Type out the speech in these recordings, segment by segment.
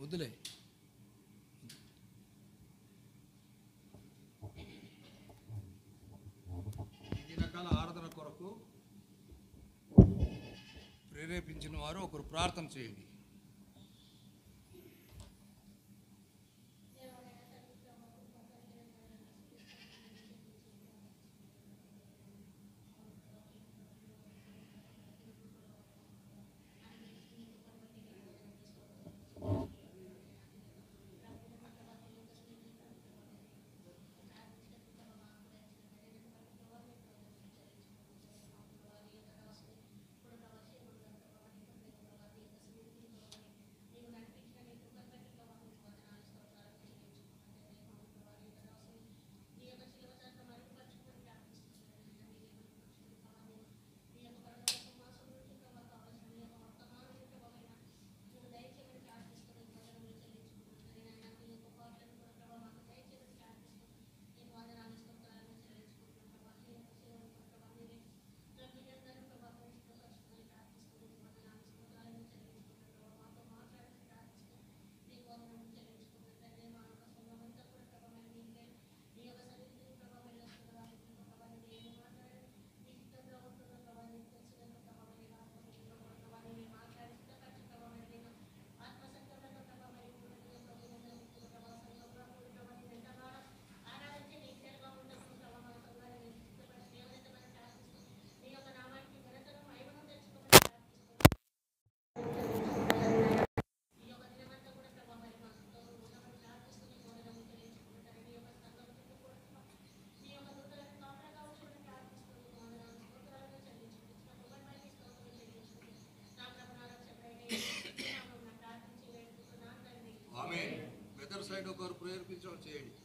వద్దులే ఈ రకాల ఆరాధన కొరకు ప్రేరేపించిన వారు ఒకరు ప్రార్థన చేయండి ఆమె వెదర్ సైడ్ ఒకరు ప్రేరేపించడం చేయండి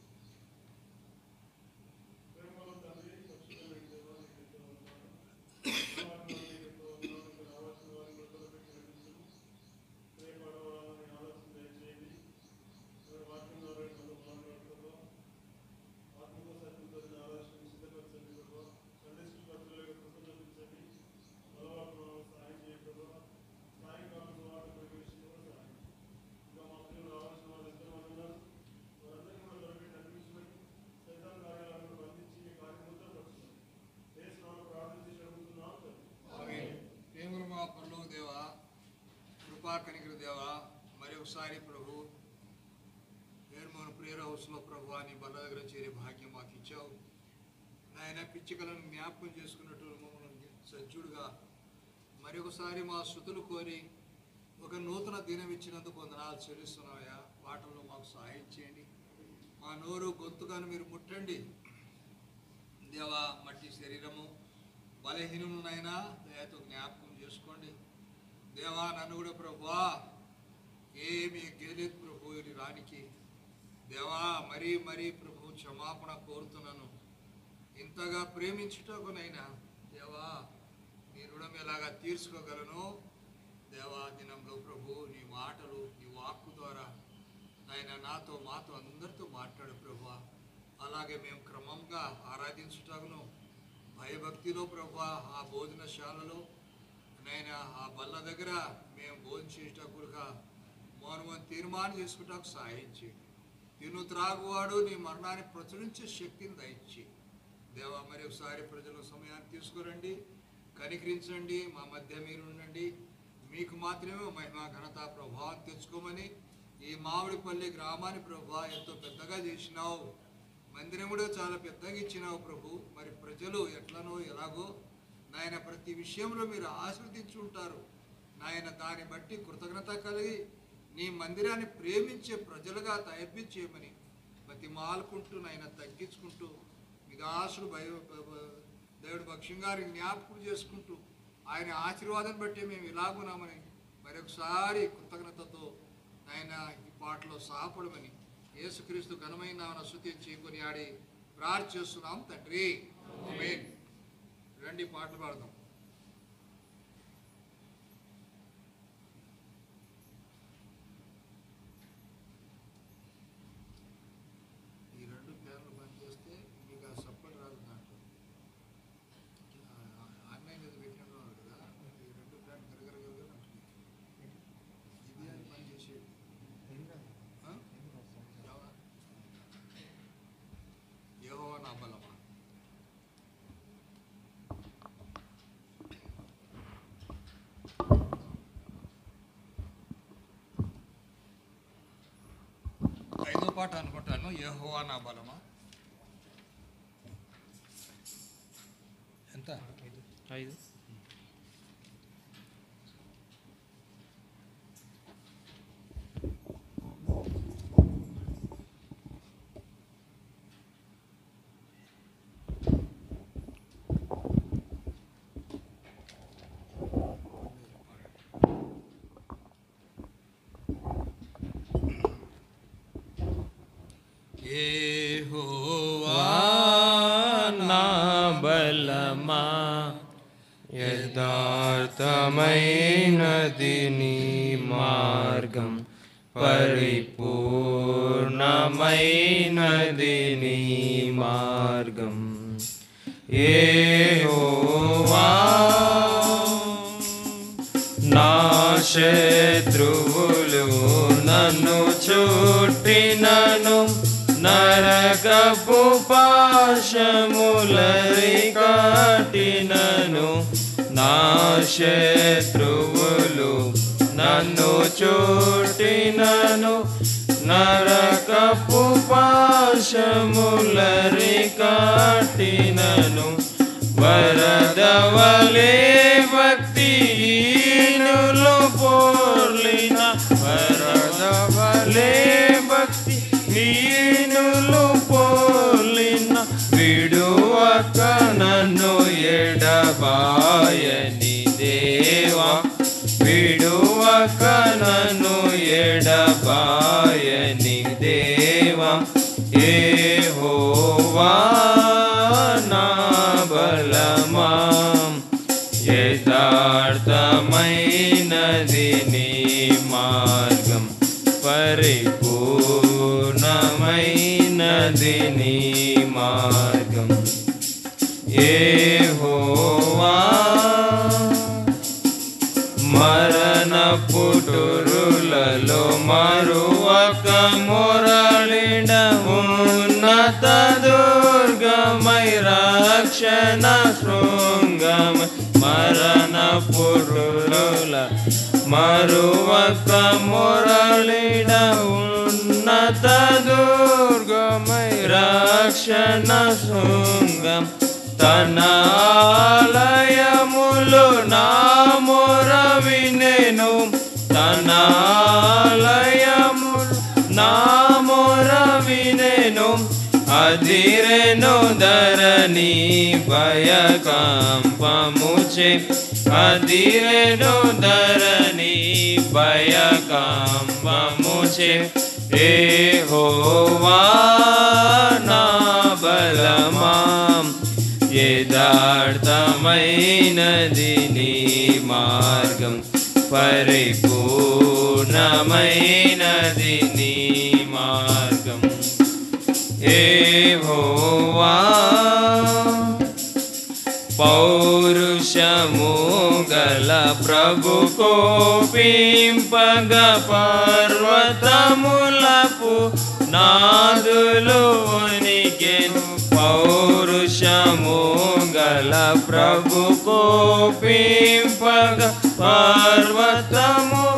ఆమె ప్రేమలు మా పరలోక దేవా కృపా కనికర దేవా మరి ఒకసారి ప్రభు వేర్మోన ప్రేర హౌస్లో ప్రభు నీ బల్ల దగ్గర చేరే భాగ్యం మాకు ఇచ్చావు నాయన పిచ్చికలను జ్ఞాపకం చేసుకున్నట్టు మమ్మల్ని సజ్జుడుగా మరి ఒకసారి మా శృతులు కోరి ఒక నూతన దినం ఇచ్చినందుకు వందనాలు చెల్లిస్తున్నాయా వాటిల్లో మాకు సహాయం చేయండి మా నోరు గొంతుగాను మీరు ముట్టండి దేవా మట్టి శరీరము బలహీనులనైనా దయతో జ్ఞాపకం చేసుకోండి దేవా నన్ను కూడా ప్రభువా ఏమి గేలేదు ప్రభు ఇది రానికి దేవా మరీ మరీ ప్రభు క్షమాపణ కోరుతున్నాను ఇంతగా ప్రేమించుటకునైనా దేవా నీ రుణం ఎలాగా తీర్చుకోగలను దేవా దినంలో ప్రభు నీ మాటలు నీ వాక్కు ద్వారా ఆయన నాతో మాతో అందరితో మాట్లాడు ప్రభు అలాగే మేము క్రమంగా ఆరాధించుటకును భయభక్తిలో ప్రభు ఆ భోజనశాలలో నైనా ఆ బల్ల దగ్గర మేము భోజనం చేసేటప్పుడుగా మౌనమని తీర్మానం చేసుకుంటాకు సహాయం చేయండి తిను త్రాగువాడు నీ మరణాన్ని ప్రచురించే శక్తిని దయచి దేవా మరి ఒకసారి ప్రజల సమయాన్ని తీసుకురండి కనికరించండి మా మధ్య మీరు ఉండండి మీకు మాత్రమే మహిమ ఘనత ప్రభావం తెచ్చుకోమని ఈ మామిడిపల్లి గ్రామాన్ని ప్రభా ఎంతో పెద్దగా చేసినావు మందిరం కూడా చాలా పెద్దగా ఇచ్చినావు ప్రభు మరి ప్రజలు ఎట్లనో ఎలాగో నాయన ప్రతి విషయంలో మీరు ఆశీర్వదించి ఉంటారు నాయన దాన్ని బట్టి కృతజ్ఞత కలిగి నీ మందిరాన్ని ప్రేమించే ప్రజలుగా తయారు ప్రతి మాలుకుంటూ నాయన తగ్గించుకుంటూ మీకు ఆశలు భయ భ- భ- దేవుడు భక్ష్యం గారి జ్ఞాపకం చేసుకుంటూ ఆయన ఆశీర్వాదం బట్టి మేము ఇలాగున్నామని మరొకసారి కృతజ్ఞతతో ఆయన ఈ పాటలో సహాపడమని యేసుక్రీస్తు ఘనమైన నామమున స్తుతించి కొనియాడి ప్రార్థిస్తున్నాం తండ్రి ఆమేన్ రండి పాటలు పాడదాం ఈ రెండు ప్యాన్లు బంద్ చేస్తే మీకు ఆ సపోర్ట్ రాదు దాంట్లో ఆ- ఆన్లైన్ ఏదో పెట్టినట్టు కదా ఈ రెండు ప్యాన్ గరగర గరగర అంటున్నాయి. ఇది అని పని చేసేది పాట అనుకుంటాను యెహోవా నా బలమా ఎంత ఐదు యెహోవా నా బలమా యథార్థమైనది నీ మార్గం పరిపూర్ణమైనది నీ మార్గం ఏహోవా నా శత్రువులు నన్ను చుట్టినను నరకపు పాశములరి కాటినను నా శత్రువులు నన్ను చుట్టినను నరకపు పాశములరి కాటినను వరదవలే భక్తిహీనులు పోర్లిన వరదవలే భక్తి హీనులు పోర్లిన విడువక నన్ను ఎడబాయని దేవా విడువక నన్ను ఎడబాయని దేవా ఏహోవా నా బలమా యథార్థమైనది నీ మార్గం పరిపూర్ణమైనది నీ మార్గం ఏహోవా మరణ పుటురులలో మరువక మురళిడ ఉన్నత దుర్గమై రక్షణ శృంగమై మరణ పుటురుల మరువక మురళిడ ఉన్నత దుర్గమై రక్షణ శృంగం తన ఆలయములు నా మొర వినెను తన ఆలయములు నా మొర వినెను అదిరెను ధరణి భయకంపముచే అదిరెను ధరణి భయకంపముచే ఏ హోవా నా బలమాం యథార్థమైనది నీ మార్గం పరిపూర్ణమైనది నీ మార్గం ఏ హోవా పౌరుషము గల ప్రభు కోపింపగ పర్వతములపు నాదులు ఉనికెను పౌరుషము గల ప్రభు కోపింపగ పర్వతము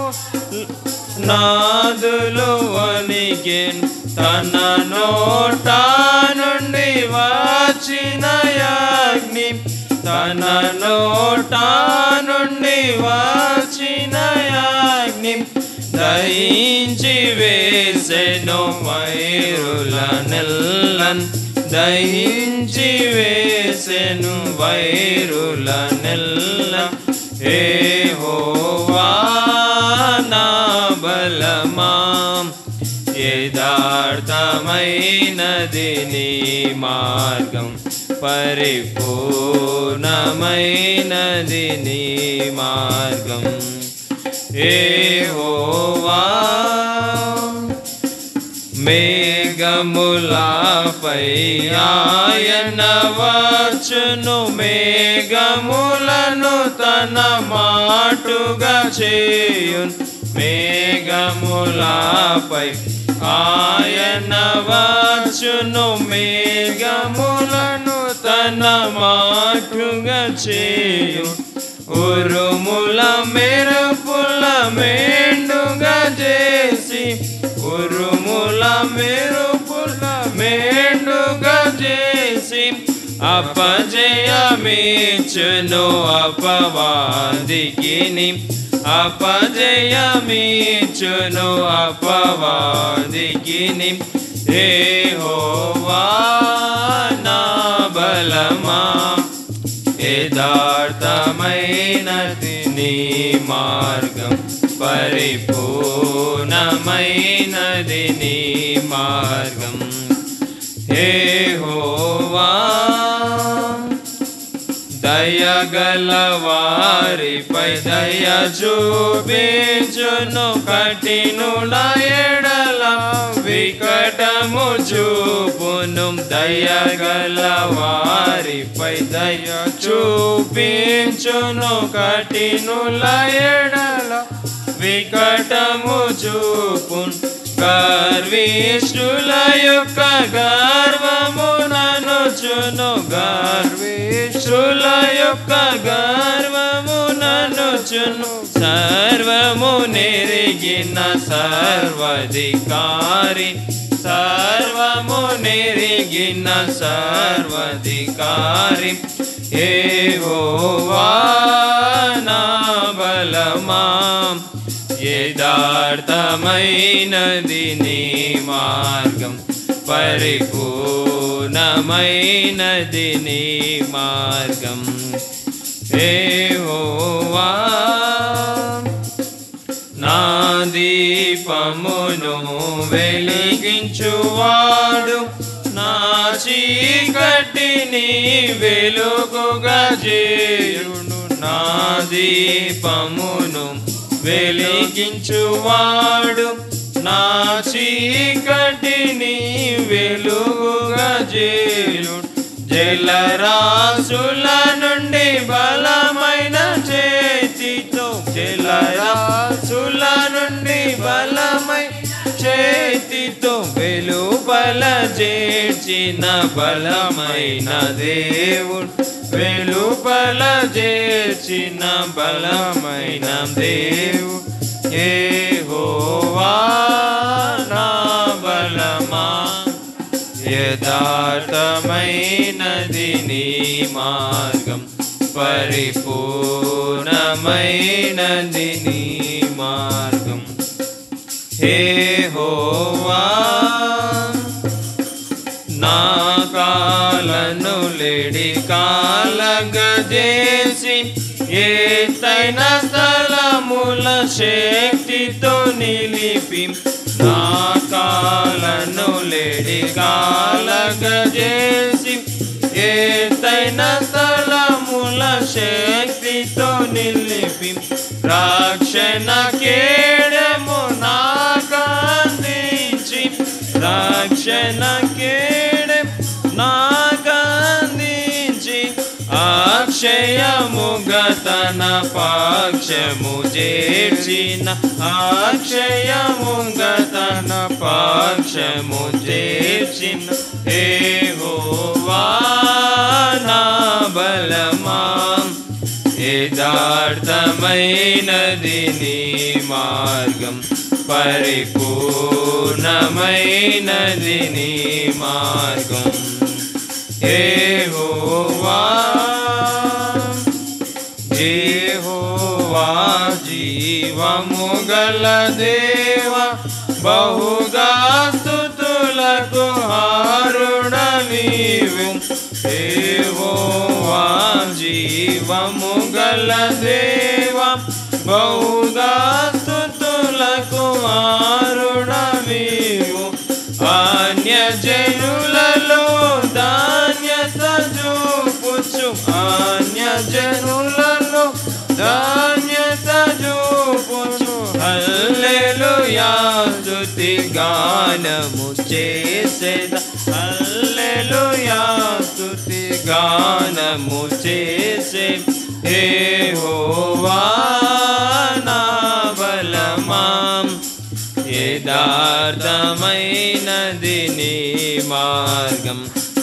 నాదులు వణికెను తన నోట నుండి వచ్చిన యాగ్ని తన నోట నుండి వచ్చిన యాగ్ని దయించి వేసెను వైరుల నెల్లన్ దయించి వేసెను వైరుల నెల్లన్ ఏ హోవా నా బలమాం యథార్థమైనది నీ మార్గం పరిపూర్ణమైనది నీ మార్గం ఏ హోవా మేఘములపై ఆయన వచ్చును మేఘములను తన మాటుగా చేయున్ మేఘములపై ఆయన వచ్చును మేఘములను తన మాటుగా చేయు ఉరుముల మెరుపుల మెండుగా చేసి ఉరుముల మెరుపుల మెండుగా చేసి అపజయమీచును అపవాదికిని అపజయమీచును అపవాదికిని ఏ నా బలమా యథార్థమైనది నీ మార్గం పరిపూర్ణమైనది నీ మార్గం హే హోవా దయగల వారిపై దయ చూపించును కఠినుల ఎడల వికటము చూపును దయగల వారిపై దయ చూపించును కఠినుల ఎడల వికటము చూపును గర్విష్ఠుల యొక్క గర్వము ననుచును గర్విష్ఠుల యొక్క గర్వము ననుచును సర్వము నెరిగిన సర్వధికారి సర్వము నెరిగిన సర్వధికారి ఏ నా బలమా యథార్థమైనది నీ మార్గం పరిపూర్ణమైనది నీ మార్గం ఏ హోవా నా దీపమును వెలిగించువాడు నా చీకటిని వెలుగుగా చేయుడు నా దీపమును వెలిగించువాడు నా చీకటిని వెలుగుగా చేయుడు జలరాశుల నుండి బలమైన చేతితో జలరాశుల నుండి బలమై చేతితో వెలుపల చేర్చిన బలమైన దేవుడు వెలుపల చేర్చిన బలమైన దేవు ఏ హోవా నా బలమా యథార్థమైనది నీ మార్గం పరిపూర్ణమైనది నీ మార్గం హే హోవా నా కాలను లేడి కాలగజేసి ఏతైన స్థలముల శక్తితో నిలిపి నా కాలను లేడి కాలగజేసి ఏతైన స్థలముల శక్తితో నిలిపి రక్షణ కేడము నాకందించి రక్షణ కేడెం నాకందించి అక్షయముగా తన పాక్షము చేర్చిన అక్షయముగా తన పాక్షము చేర్చిన ఏ హోవా నా బలమా యథార్థమైనది నీ మార్గం పరిపూర్ణమైనది నీ మార్గం ఏ హోవా హోవా జీవము గల దేవ బహుగా స్థుతులకు హారుడ నీవు దేవోవా జీవము గల దేవ బహుగా స్థుతులకు హారుడ నీవు అన్య జనులలో ధాన్యత చూపుచు అన్య జనులలో ధాన్యత చూపుచు హల్లెలూయా స్తుతి గానము చేసేద హల్లెలూయా స్తుతి గానము చేసే హే హోవా నా బలమాం యథార్థమైనది నీ మార్గం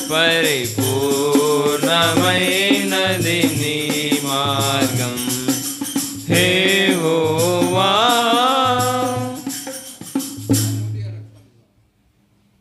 పరిపూర్ణమైనది నీ మార్గం హే హోవా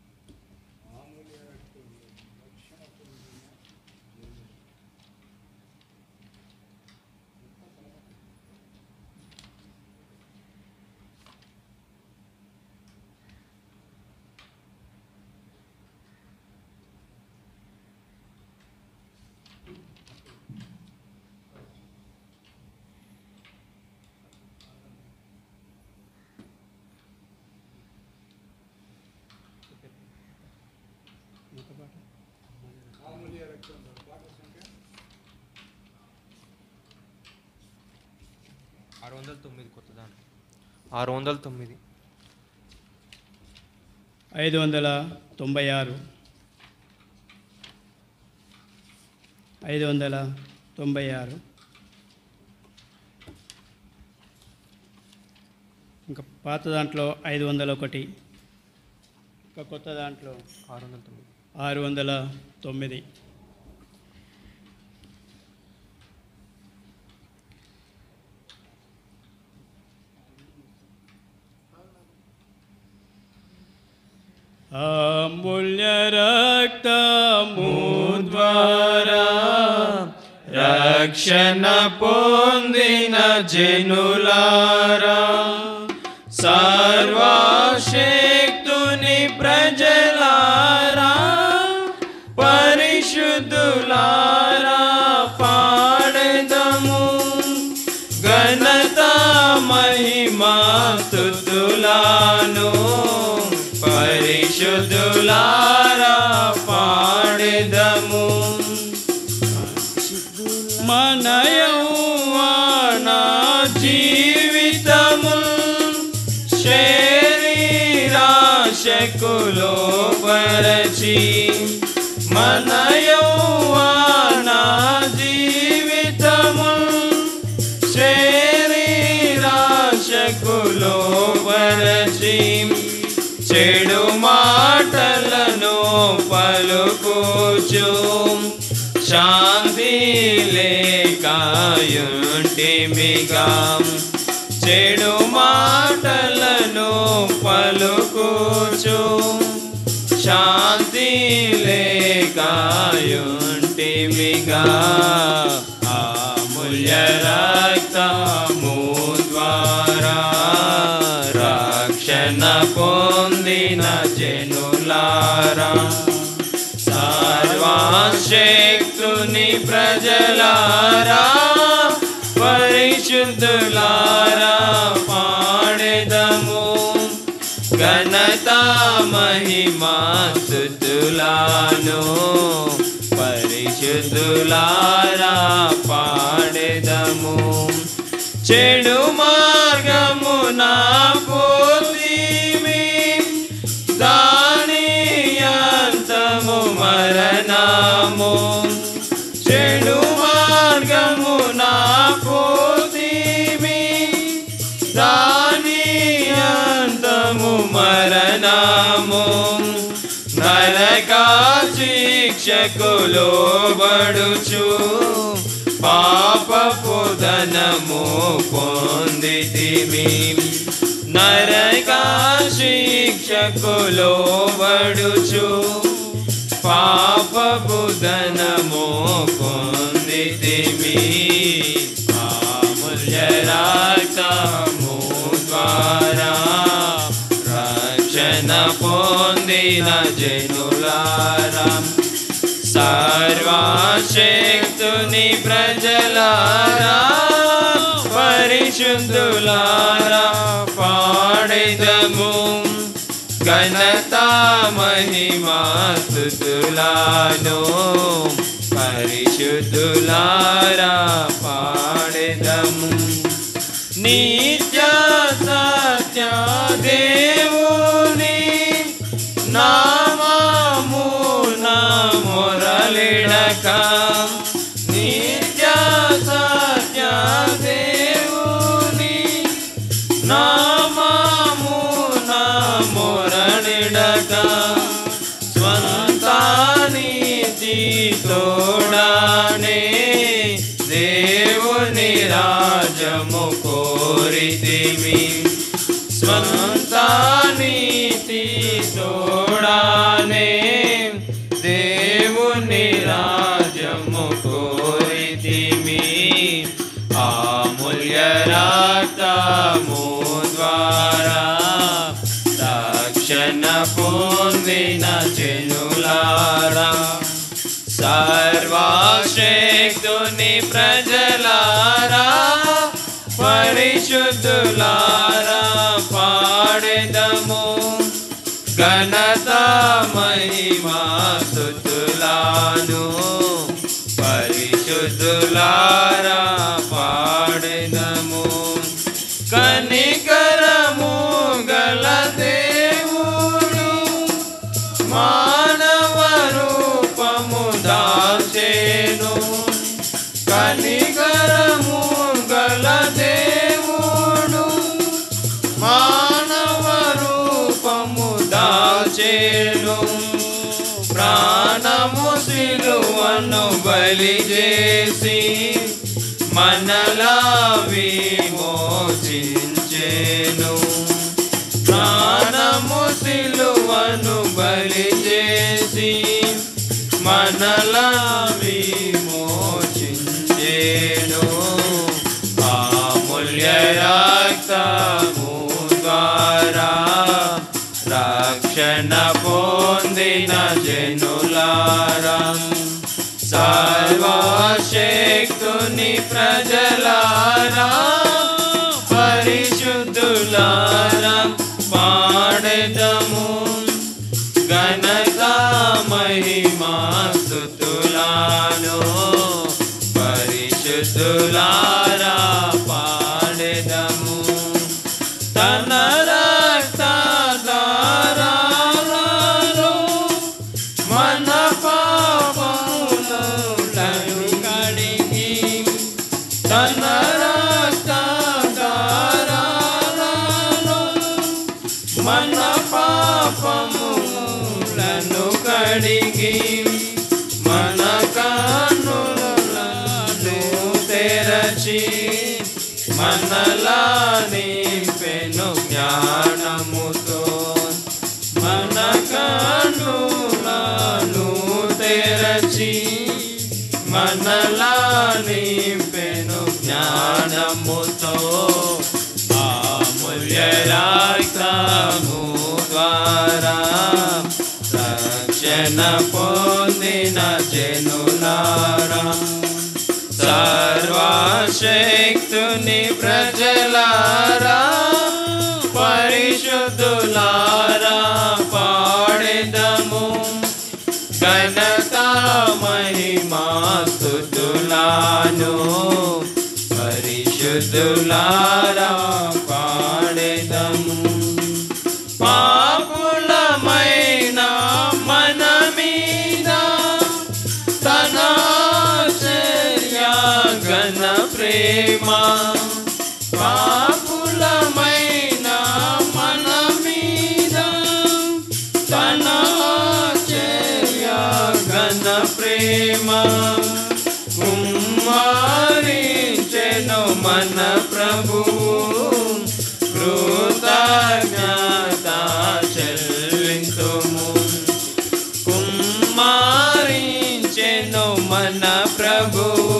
ఆరు వందల తొమ్మిది కొత్త దాంట్లో ఆరు వందల తొమ్మిది ఐదు వందల తొంభై ఆరు ఐదు వందల తొంభై ఆరు ఇంకా పాత దాంట్లో ఐదు వందల ఒకటి ఇంకా కొత్త దాంట్లో ఆరు వందల తొమ్మిది ఆరు వందల తొమ్మిది అమూల్య రక్తము ద్వారా రక్షణ పొందిన జనులారా సర్వశక్తుని ప్రజలారా పరిశుద్ధులారా పాడదము ఘనత మహిమా స్తుతులాను పరిశుద్ధులారా పాడదము మన యౌవన జీవితము శరీరాశకులో పరచి మన యౌవన జీవితము శరీరాశకులో పరచి చెడు మాటలను పలుకుచు శాంతి లేకాయుంటిమిగా చెడు మాటలను పలుకుచు శాంతి లేకాయుంటిమిగా అమూల్య రక్తము ద్వారా రక్షణ పొందిన జనులారా సర్వశక్తుని ప్రజలారా పరిశుద్ధులారా పాడెదము ఘనత మహిమా స్తుతులాను పరిశుద్ధులారా పాడెదము చెడు మార్గమున పోతిమి దాని అంతము మరణము చెడు మార్గమున పోతిమి దాని అంతము మరణము నరక శిక్షకులో బడుచు పాపపు ధనము పొందితిమి నరక శిక్షకులో బడుచు పాపపు ధనము పొందితిమి అమూల్య రక్తము ద్వారా రక్షణ పొందిన జనులారా సర్వశక్తుని ప్రజలారా పరిశుద్ధులారా పాడిదము ఘనత మహిమా స్తుతులాను పరిశుద్ధులారా పాడిదము నిత్య సత్య దేవుని నామము మొరలిడక నిత్య సత్య దేవుని నామము మొరలిడక స్వంతానికి తోడానే దేవుని రాజము కోరితిమి స్వంతానికి తోడానే దేవుని రాజము కోరితిమి అమూల్య రక్తము ద్వారా రక్షణ పొందిన జనులారా సర్వశక్తుని ప్రజలారా పరిశుద్ధులారా పాడెదము ఘనత మహిమా స్తుతులాను పరిశుద్ధులారా పాడెదము బలి చేసి మనలా విమోచించెను ప్రాణము సిలువను బలి చేసి మనలా విమోచించెను అమూల్య రక్తము ద్వారా రక్షణ పొందిన జనులారా సర్వశక్తుని ప్రజలారా పరిశుద్ధులారా పాడెదము ఘనత మహిమా స్తుతులాను పరిశుద్ధులారా పాడెదము తన రక్తధారాలలో మన పాపములను కడిగి తన రక్తధారాలలో మన పాపములను కడిగి మన కన్నులను తెరచి మనలా నింపెను జ్ఞానముతో మన కన్నులను తెరచి మనలా నింపెను జ్ఞానముతో అమూల్య రక్తము ద్వారా రక్షణ పొందిన జనులారా సర్వశక్తుని ప్రజలారా పరిశుద్ధులారా పాడెదము ఘనత మహిమా స్తుతులాను పరిశుద్ధులారా పాడెదము పాపులమైన మన మీద తన ఆశ్చర్య ఘన ప్రేమ పాపులమైన మన మీద తన ఆశ్చర్య ఘన ప్రేమ కుమారించెను మన ప్రభువు కృతజ్ఞత చెల్లింతుము కుమారించెను మన ప్రభువు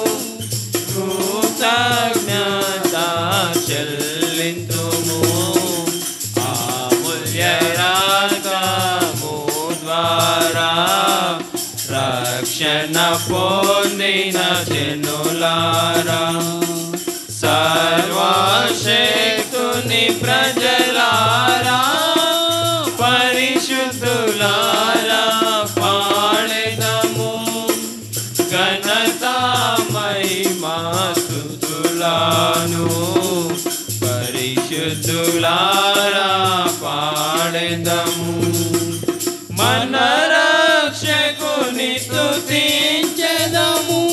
కృతజ్ఞత చెల్లింతుము అమూల్య రాగము ద్వారా రక్షణ పొందిన జనులారా సర్వశక్తుని ప్రజలారా పరిశుద్ధులారా పాడెదము ఘనత మహిమా స్తుతులాను పరిశుద్ధులారా పాడెదము మన రక్షకుని స్తుతించెదము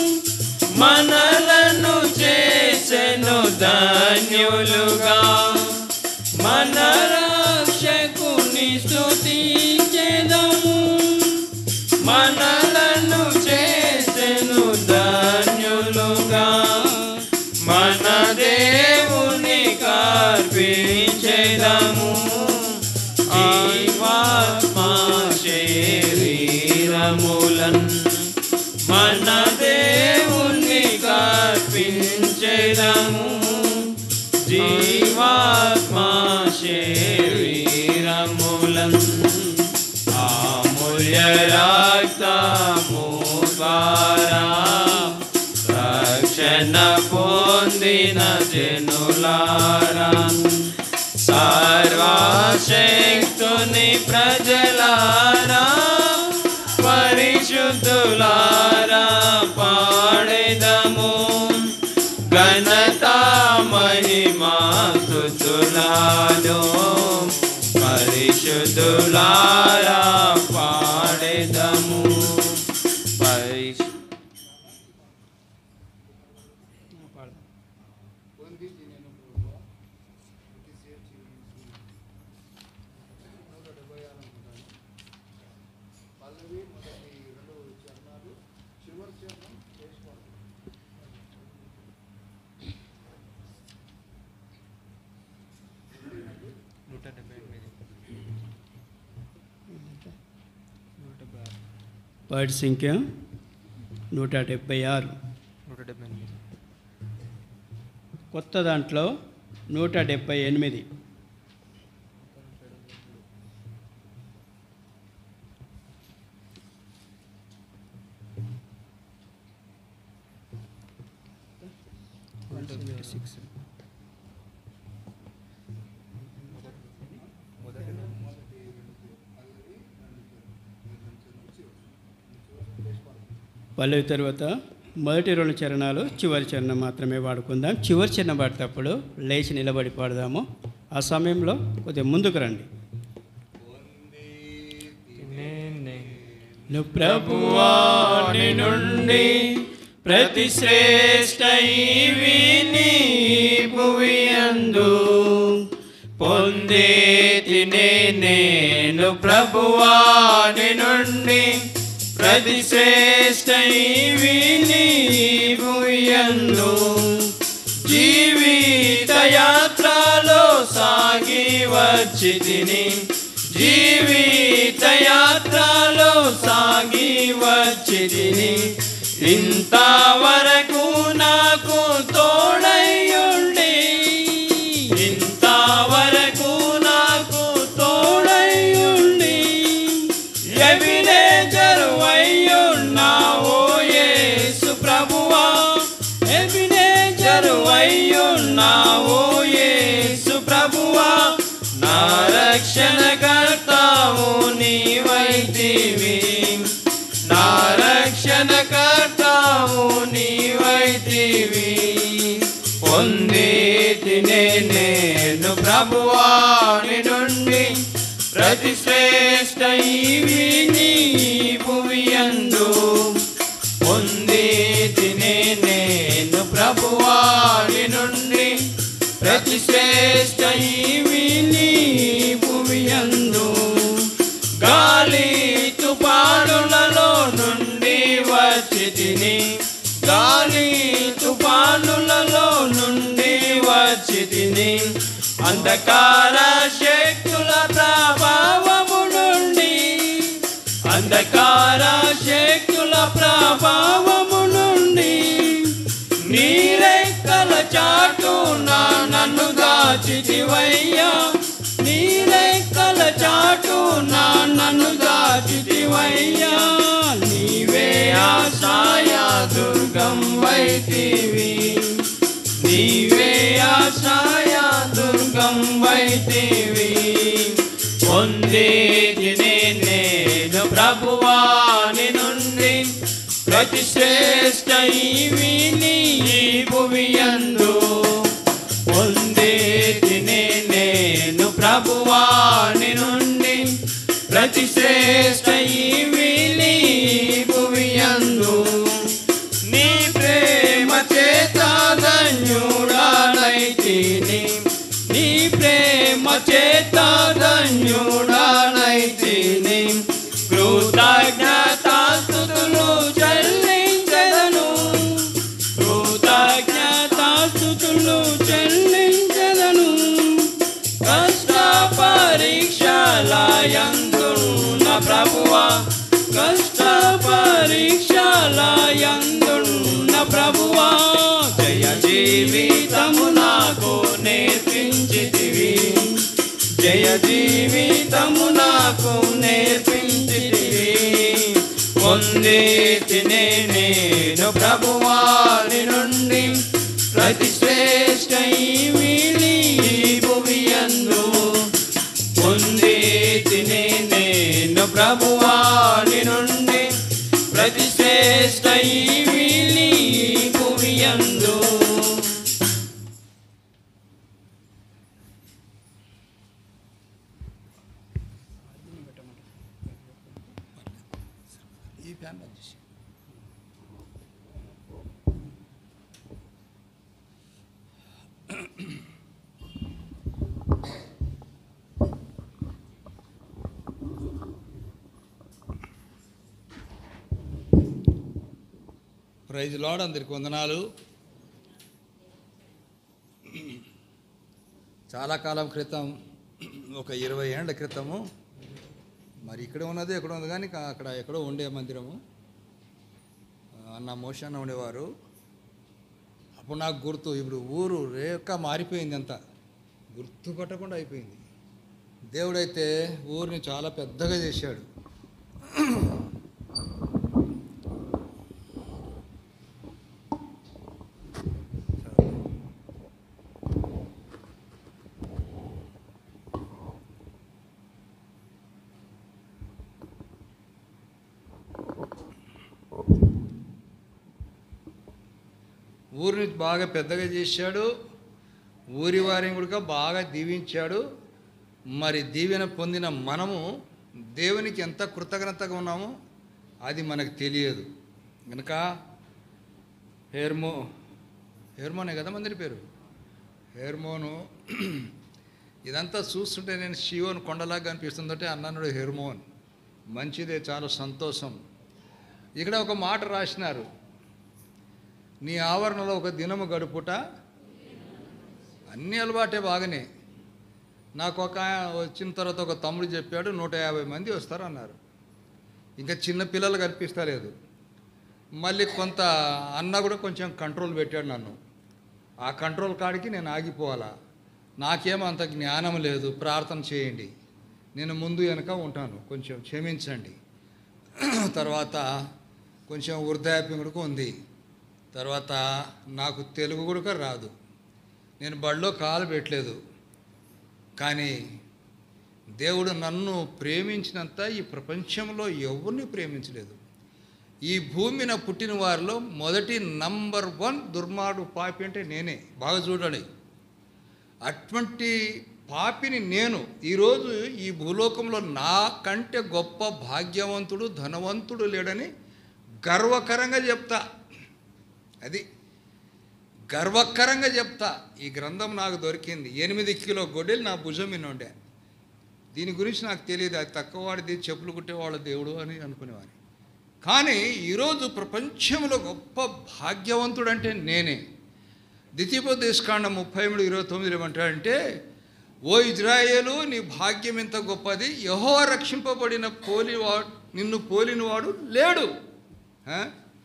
మనలను చేసెను ధన్యులుగా మన రక్షకుని స్తుతించెదము మనలను చేసెను ధన్యులుగా మన దేవుని కార్పించెదము జీవాత్మా శరీరములన్ మన దేవుని కార్పించెదము జీవాత్మా శరీరములన్ అమూల్య రక్తము ద్వారా రక్షణ పొందిన జనులారా సర్వశక్తుని ప్రజలారా పరిశుద్ధులారా పాడెదము ఘనత మహిమా స్తుతులాను పరిశుద్ధులారా పాడెదము పరిశు పొందించి నేను ప్రభువా, ఇది చేర్చి నూట డెబ్బై ఆరు అనుకుంటాను. పల్లవి మొదటి రెండవ చరణాలు చివరి వాటి సంఖ్య నూట డెబ్బై ఆరు నూట డెబ్బై ఎనిమిది కొత్త దాంట్లో నూట డెబ్బై ఎనిమిది సిక్స్ పల్లవి తర్వాత మొదటి రెండు చరణాలు చివరి చరణం మాత్రమే వాడుకుందాం చివరి చరణం పాడేటప్పుడు లేచి నిలబడి పాడదాము ఆ సమయంలో కొద్దిగా ముందుకు రండి నువ్వు ప్రభువాని నుండి ప్రతి శ్రేష్ట ఈవిని భువియందు పొందే తినే నేను ప్రభువాని నుండి ప్రతి శ్రేష్ట ఈవిని భువియందు జీవిత యాత్రలో సాగి వచ్చి తిని జీవిత యాత్రలో సాగి వచ్చి తిని ఇంతవరకు నాకు తోడయ్యుండి ఇంతవరకు నాకు తోడయ్యుండి ఎవినే జరువయ్యున్నావో యేసు ప్రభువా ఎవినే జరువయ్యున్నావో యేసు ప్రభువా నా రక్షణ కర్తావు నీవైతివి నా రక్షణ కర్తావు నీవైతివి పొంది తినే నేను ప్రభువాని నుండి ప్రతి శ్రేష్ట ఈవి నీ భువియందు పొంది తినే నేను ప్రభువాని నుండి ప్రతి శ్రేష్ట ఈవి నీ భువియందు గాలి తుఫానులలో నుండి వచ్చి తిని గాలి తుఫానులలో నుండి వచ్చి తిని అంధకార శక్తుల ప్రభావము నుండి అంధకార శక్తుల ప్రభావము నుండి నీరెక్కల చాటున నన్ను దాచితివయ్యా నీరెక్కల చాటున నన్ను దాచితివయ్యా నీవే ఆశాయ దుర్గం వైతివి నీవే ఆశాయ దుర్గం వైతివి పొందే తినే నేను ప్రభువాని నుండి ప్రతి శ్రేష్ట ఈవి నీ భువియందు పొందే తినే నేను ప్రభువాని నుండి ప్రతి శ్రేష్ట ఈవి నీ భువియందు నీ ప్రేమ చేత ధన్యుడానైతిని నీ ప్రేమ చేత ధన్యుడానైతిని కృతజ్ఞతాస్తుతులు చెల్లించదను కృతజ్ఞతాస్తుతులు చెల్లించదను కష్ట పరీక్షలయందున్న ప్రభువా కష్ట పరీక్షలయందున్న ప్రభువా జయ జీవితము నాకు నేర్పించితివి జయ జీవితము నాకు నేర్పించితివి పొంది తినే నేను ప్రభువాని నుండి ప్రతి శ్రేష్ట ఈవిని భువియందు పొంది తినే నేను ప్రభువాని నుండి ప్రతి శ్రేష్ట ఈవిని భువియందు ఈ ఫ్యాన్ బంద్ చేసి ప్రైజ్ లాడ్ అందరికి వందనాలు చాలా కాలం క్రితం ఒక ఇరవై ఏళ్ల క్రితము మరి ఇక్కడ ఉన్నది ఎక్కడ ఉంది కానీ కా- అక్కడ ఎక్కడో ఉండే మందిరము ఆ, అన్న మోషన్న ఉండేవారు అప్పుడు నాకు గుర్తు ఇప్పుడు ఊరు రేఖ మారిపోయింది అంతా గుర్తుపట్టకుండా అయిపోయింది దేవుడైతే ఊరిని చాలా పెద్దగా చేశాడు ఊరిని బాగా పెద్దగా చేశాడు ఊరి వారిని కూడా బాగా దీవించాడు మరి దీవెన పొందిన మనము దేవునికి ఎంత కృతజ్ఞతగా ఉన్నామో అది మనకు తెలియదు కనుక హెర్మో హెర్మోనే కదా మందిరి పేరు హెర్మోను ఇదంతా చూస్తుంటే నేను శివన్ కొండలాగా కనిపిస్తుందంటే అన్నానుడు హెర్మోన్ మంచిదే చాలా సంతోషం ఇక్కడ ఒక మాట రాసినారు నీ ఆవరణలో ఒక దినము గడుపుట అన్ని అలవాటే బాగానే నాకు ఒక ఆయన వచ్చిన తర్వాత ఒక తమ్ముడు చెప్పాడు నూట యాభై మంది వస్తారు అన్నారు ఇంకా చిన్న పిల్లలు కనిపిస్తలేదు మళ్ళీ కొంత అన్న కూడా కొంచెం కంట్రోల్ పెట్టాడు నన్ను ఆ కంట్రోల్ కాడికి నేను ఆగిపోవాలా నాకేమో అంత జ్ఞానం లేదు ప్రార్థన చేయండి నేను ముందు వెనక ఉంటాను కొంచెం క్షమించండి తర్వాత కొంచెం వృద్ధాప్యం కూడా ఉంది తర్వాత నాకు తెలుగు కూడా రాదు నేను బడిలో కాలు పెట్టలేదు కానీ దేవుడు నన్ను ప్రేమించినంత ఈ ప్రపంచంలో ఎవరిని ప్రేమించలేదు ఈ భూమిన పుట్టిన వారిలో మొదటి నంబర్ వన్ దుర్మార్గు పాపి అంటే నేనే బాగా చూడండి అటువంటి పాపిని నేను ఈరోజు ఈ భూలోకంలో నాకంటే గొప్ప భాగ్యవంతుడు ధనవంతుడు లేడని గర్వకరంగా చెప్తా అది గర్వకరంగా చెప్తా ఈ గ్రంథం నాకు దొరికింది ఎనిమిది కిలో గొడ్డెలు నా భుజం మీద ఉండే దీని గురించి నాకు తెలియదు అది తక్కువవాడిది చెప్పులు కుట్టేవాళ్ళ దేవుడు అని అనుకునేవాడిని కానీ ఈరోజు ప్రపంచంలో గొప్ప భాగ్యవంతుడు అంటే నేనే ద్వితీయోపదేశకాండం ముప్పై మూడు ఇరవై తొమ్మిది ఏమంటాడంటే ఓ ఇజ్రాయేలు నీ భాగ్యం ఎంత గొప్పది యహో రక్షింపబడిన పోలివాడు నిన్ను పోలినవాడు లేడు ఆ?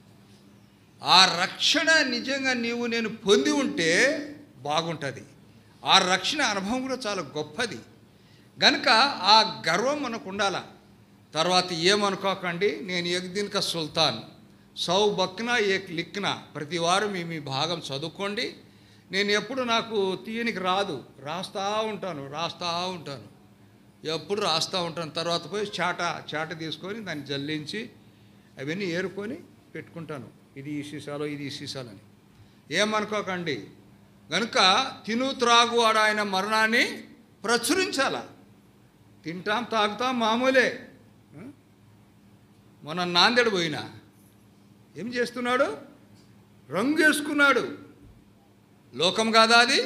ఆ రక్షణ నిజంగా నీవు నేను పొంది ఉంటే బాగుంటుంది ఆ రక్షణ అనుభవం కూడా చాలా గొప్పది గనుక ఆ గర్వం మనకు ఉండాల తర్వాత ఏమనుకోకండి నేను ఎగ్దిన్క సుల్తాన్ సౌ బక్నా ఏక్ లిక్నా ప్రతి వారు మీ మీ భాగం చదువుకోండి నేను ఎప్పుడు నాకు తీయనికి రాదు రాస్తా ఉంటాను రాస్తా ఉంటాను ఎప్పుడు రాస్తూ ఉంటాను తర్వాత పోయి చాట చాట తీసుకొని దాన్ని జల్లించి అవన్నీ ఏరుకొని పెట్టుకుంటాను ఇది ఈ సీసాలో ఇది ఈ సీసాలని ఏమనుకోకండి కనుక తిను త్రాగు వాడు ఆయన మరణాన్ని ప్రచురించాల తింటాం తాగుతాం మామూలే ఆ? మొన్న నాందేడు పోయినా ఏం చేస్తున్నాడు రంగు వేసుకున్నాడు లోకం కాదా అది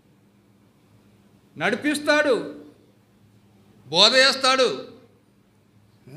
నడిపిస్తాడు బోధ చేస్తాడు ఆ?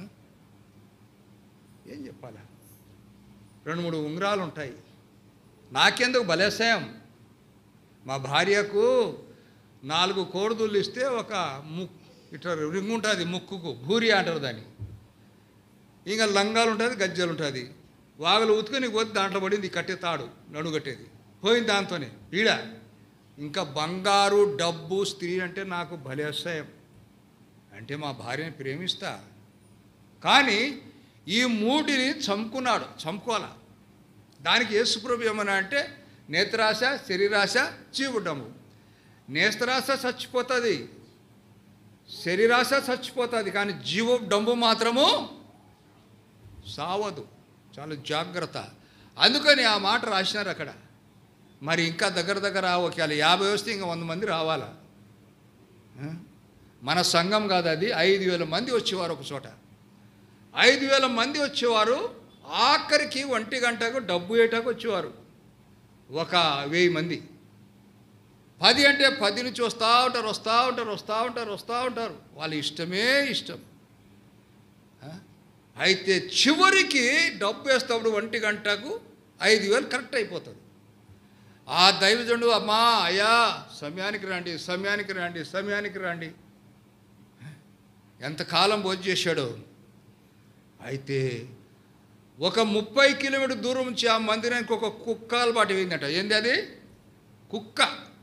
ఏం చెప్పాలా రెండు మూడు ఉంగరాలు ఉంటాయి నాకెందుకు బలేసాయం మా భార్యకు నాలుగు కోడుదుళ్ళు ఇస్తే ఒక ముక్ ఇట్లా రింగ్ ఉంటుంది ముక్కుకు భూరి అంటారు దాన్ని ఇంకా లంగాలు ఉంటుంది గజ్జలు ఉంటుంది వాగలు ఉతుకుని పోతే దాంట్లో పడింది ఈ కట్టే తాడు నడు కట్టేది పోయింది దాంతోనే పీడ ఇంకా బంగారు డబ్బు స్త్రీ అంటే నాకు బలేసాయం అంటే మా భార్యని ప్రేమిస్తా కానీ ఈ మూటిని చంపుకున్నాడు చంపుకోవాలా దానికి యేసుప్రభు ఏమన్నా అంటే నేత్రాశ శరీరాశ చీవుడ్డము నేత్రాశ చచ్చిపోతుంది శరీరాశ చచ్చిపోతుంది కానీ జీవ డంబు మాత్రము సావదు చాలా జాగ్రత్త అందుకని ఆ మాట రాసినారు అక్కడ మరి ఇంకా దగ్గర దగ్గర ఒకవేళ యాభై వస్తే ఇంకా వంద మంది రావాలా ఆ? మన సంఘం కాదు అది ఐదు వేల మంది వచ్చేవారు ఒక చోట ఐదు వేల మంది వచ్చేవారు ఆఖరికి ఒంటి గంటకు డబ్బు ఏటాకు వచ్చేవారు ఒక వెయ్యి మంది పది అంటే పది నుంచి వస్తూ ఉంటారు వస్తూ ఉంటారు వస్తూ ఉంటారు వస్తూ ఉంటారు వాళ్ళ ఇష్టమే ఇష్టం ఆ? అయితే చివరికి డబ్బు వేసేటప్పుడు ఒంటి గంటకు ఐదు వేలు కరెక్ట్ అయిపోతుంది ఆ దైవజనుడు అమ్మా అయ్యా సమయానికి రండి సమయానికి రండి సమయానికి రండి ఎంతకాలం భోజనం చేశాడు అయితే ఒక ముప్పై కిలోమీటర్ దూరం నుంచి ఆ మందిరానికి ఒక కుక్క అలవాటు పోయిందట ఏంది అది కుక్క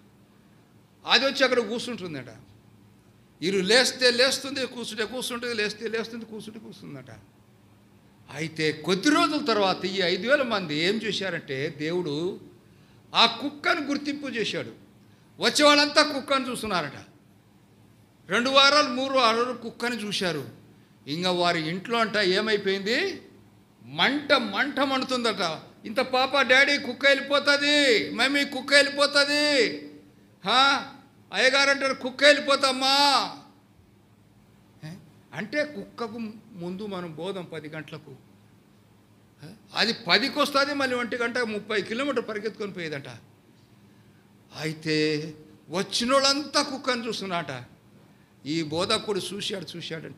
అది వచ్చి అక్కడ కూర్చుంటుందట ఇరు లేస్తే లేస్తుంది కూర్చుంటే కూర్చుంటుంది లేస్తే లేస్తుంది కూర్చుంటే కూర్చుందట అయితే కొద్ది రోజుల తర్వాత ఈ ఐదు వేల మంది ఏం చేశారంటే దేవుడు ఆ కుక్కను గుర్తింపు చేశాడు వచ్చే వాళ్ళంతా కుక్కను చూస్తున్నారట రెండు వారాలు మూడు వారాలు కుక్కని చూశారు ఇంకా వారి ఇంట్లో అంట ఏమైపోయింది మంట మంట మండుతుందట ఇంత పాప డాడీ కుక్క వెళ్ళిపోతుంది మమ్మీ కుక్క వెళ్ళిపోతుంది హా అయ్యగారు అంటారు కుక్క వెళ్ళిపోతామ్మా ఏ? అంటే కుక్కకు ముందు మనం బోధం పది గంటలకు ఏ? అది పదికి వస్తుంది మళ్ళీ ఒంటి గంట ముప్పై కిలోమీటర్ పరిగెత్తుకొని పోయేదట అయితే వచ్చిన వాళ్ళంతా కుక్కను చూస్తున్నాట ఈ బోధకుడు చూశాడు చూశాడంట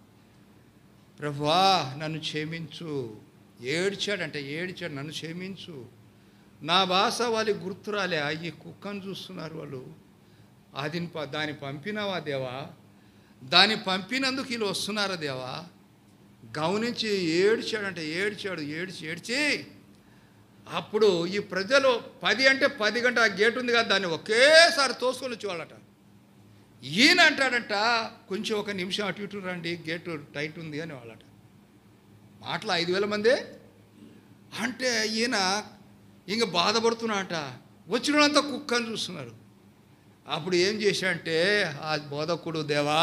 ప్రభువా నన్ను క్షమించు ఏడ్చాడంట ఏడ్చాడు నన్ను క్షమించు నా భాష వాళ్ళకి గుర్తురాలే ఈ కుక్కను చూస్తున్నారు వాళ్ళు అది ప- దాన్ని పంపినావా దేవా దాన్ని పంపినందుకు వీళ్ళు వస్తున్నారా దేవా గమనించి ఏడ్చాడంట ఏడ్చాడు ఏడ్చి ఏడ్చి అప్పుడు ఈ ప్రజలు పది అంటే పది గంట ఆ గేట్ ఉంది కదా దాన్ని ఒకేసారి తోసుకొని వచ్చేవాళ్ళట ఈయన అంటాడంట కొంచెం ఒక నిమిషం అటు ఇటు రండి గేటు టైట్ ఉంది అని వాళ్ళట మాటలు ఐదు వేల మంది అంటే ఈయన ఇంక బాధపడుతున్నాడట వచ్చిన వాళ్ళంతా కుక్కని చూస్తున్నారు అప్పుడు ఏం చేశాడంటే ఆ బోధకుడు దేవా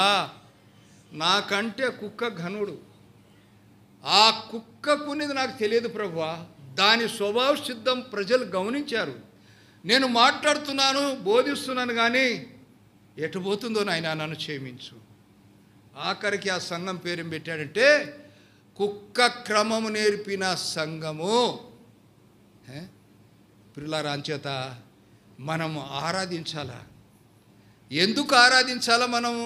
నాకంటే కుక్క ఘనుడు ఆ కుక్కకునేది నాకు తెలియదు ప్రభువా దాని స్వభావ సిద్ధం ప్రజలు గమనించారు నేను మాట్లాడుతున్నాను బోధిస్తున్నాను కానీ ఎటు పోతుందో నాయన నన్ను క్షమించు ఆఖరికి ఆ సంఘం పేరు ఏం పెట్టాడంటే కుక్క క్రమము నేర్పిన సంఘము ఏ? పిల్లల అంచేత మనము ఆరాధించాలా ఎందుకు ఆరాధించాలా మనము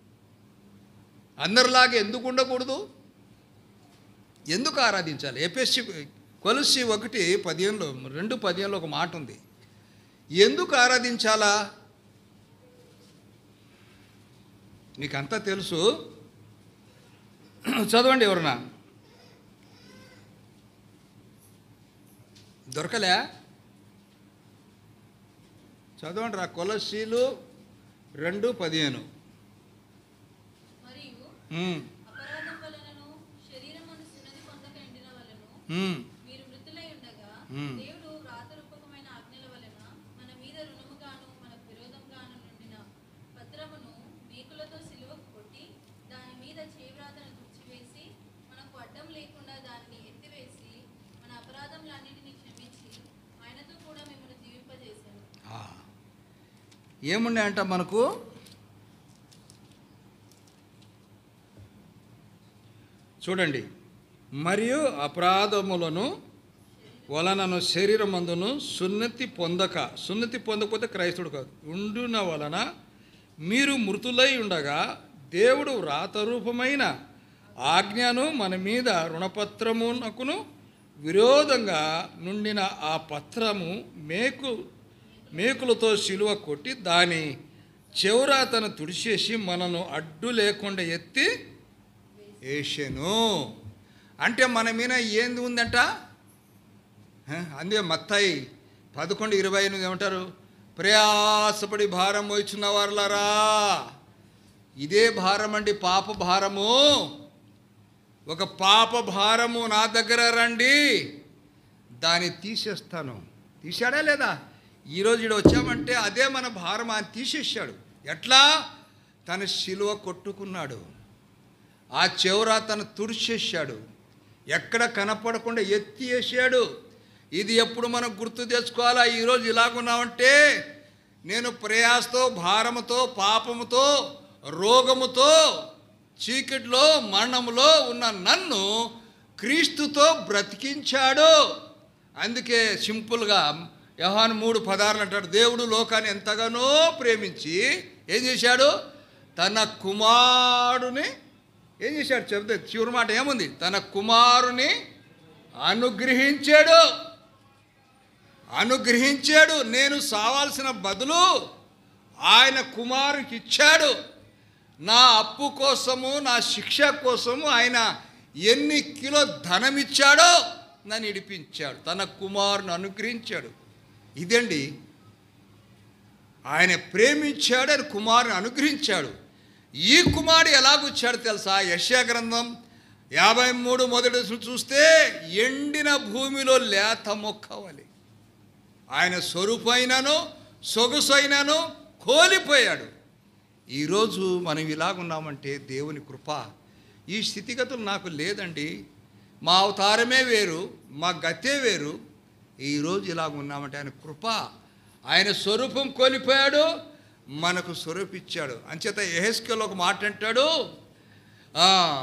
అందరిలాగా ఎందుకు ఉండకూడదు ఎందుకు ఆరాధించాలి ఎపిఎస్సి కొలసి ఒకటి పదిహేనులో రెండు పదిహేనులో ఒక మాట ఉంది ఎందుకు ఆరాధించాలా నీకంతా తెలుసు చదవండి ఎవరన్నా దొరకలే చదవండి రా కొలసీలు రెండు పదిహేను మరియు ఉమ్, అపరాధం వలనను శరీరమును సున్నతి పొందక ఎండిన వలన ఉమ్, మీరు మృతులై ఉండగా మ్మ్. దేవుడు రాతరూపకమైన ఆజ్ఞల వలన మన మీద రుణముగాను మనకు విరోధంగాను నుండిన పత్రమును మేకులతో సిలువకు కొట్టి దాని మీద చేవ్రాతను తుడిచివేసి మనకు అడ్డం లేకుండా దానిని ఎత్తివేసి మన అపరాధములన్నిటినీ క్షమించి ఆయనతో కూడా మిమ్మల్ని జీవింపజేశాను ఆ. ఏమున్నాయంట మనకు చూడండి మరియు అపరాధములను వలనను శరీరమందును సున్నతి పొందక సున్నతి పొందకపోతే క్రైస్తవుడు కాదు ఉండున వలన మీరు మృతులై ఉండగా దేవుడు వ్రాతరూపమైన ఆజ్ఞను మన మీద రుణపత్రమునకును విరోధంగా నుండిన ఆ పత్రము మేకు మేకులతో సిలువ కొట్టి దాని చెవురాతను తుడిచేసి మనను అడ్డు లేకుండా ఎత్తి వేసాను అంటే మన మీద ఏంది ఉందంట హ? అందుకే మత్తాయి పదకొండు ఇరవై ఎనిమిది ఏమంటారు ప్రయాసపడి భారం మోయిచున్న వారులారా ఇదే భారం అండి పాప భారము ఒక పాప భారము నా దగ్గర రండి దాన్ని తీసేస్తాను తీశాడా లేదా ఈరోజు ఇక్కడ వచ్చామంటే అదే మన భారం ఆయన తీసేసాడు ఎట్లా తన శిలువ కొట్టుకున్నాడు ఆ చివర తను తుడిచేశాడు ఎక్కడ కనపడకుండా ఎత్తి వేసాడు ఇది ఎప్పుడు మనం గుర్తు తెచ్చుకోవాలా ఈరోజు ఇలాగున్నామంటే నేను ప్రయాసతో భారముతో పాపముతో రోగముతో చీకటిలో మరణములో ఉన్న నన్ను క్రీస్తుతో బ్రతికించాడు అందుకే సింపుల్గా యహాన్ మూడు పదార్లు అంటాడు దేవుడు లోకాన్ని ఎంతగానో ప్రేమించి ఏం చేశాడు తన కుమారుని ఏం చేశాడు చెప్తే చివరి మాట ఏముంది తన కుమారుని అనుగ్రహించాడు అనుగ్రహించాడు నేను సావాల్సిన బదులు ఆయన కుమారునికి ఇచ్చాడు నా అప్పు కోసము నా శిక్ష కోసము ఆయన ఎన్ని కిలో ధనం ఇచ్చాడో నన్ను ఇడిపించాడు తన కుమారుని అనుగ్రహించాడు ఇదండి ఆయన ప్రేమించాడు ఆయన కుమారుని అనుగ్రహించాడు ఈ కుమారుడు ఎలాగొచ్చాడు తెలుసా యశ్యా గ్రంథం యాభై మూడు మొదటి వచనం చూస్తే ఎండిన భూమిలో లేత మొక్కవలి ఆయన స్వరూపైనను సొగసైనను కోలిపోయాడు ఈరోజు మనం ఇలాగున్నామంటే దేవుని కృప ఈ స్థితిగతులు నాకు లేదండి మా అవతారమే వేరు మా గతే వేరు ఈరోజు ఇలాగ ఉన్నామంటే ఆయన కృప ఆయన స్వరూపం కోల్పోయాడు మనకు స్వరూపిచ్చాడు అంచేత ఎహెస్కెల్ ఒక మాట అంటాడు ఆ,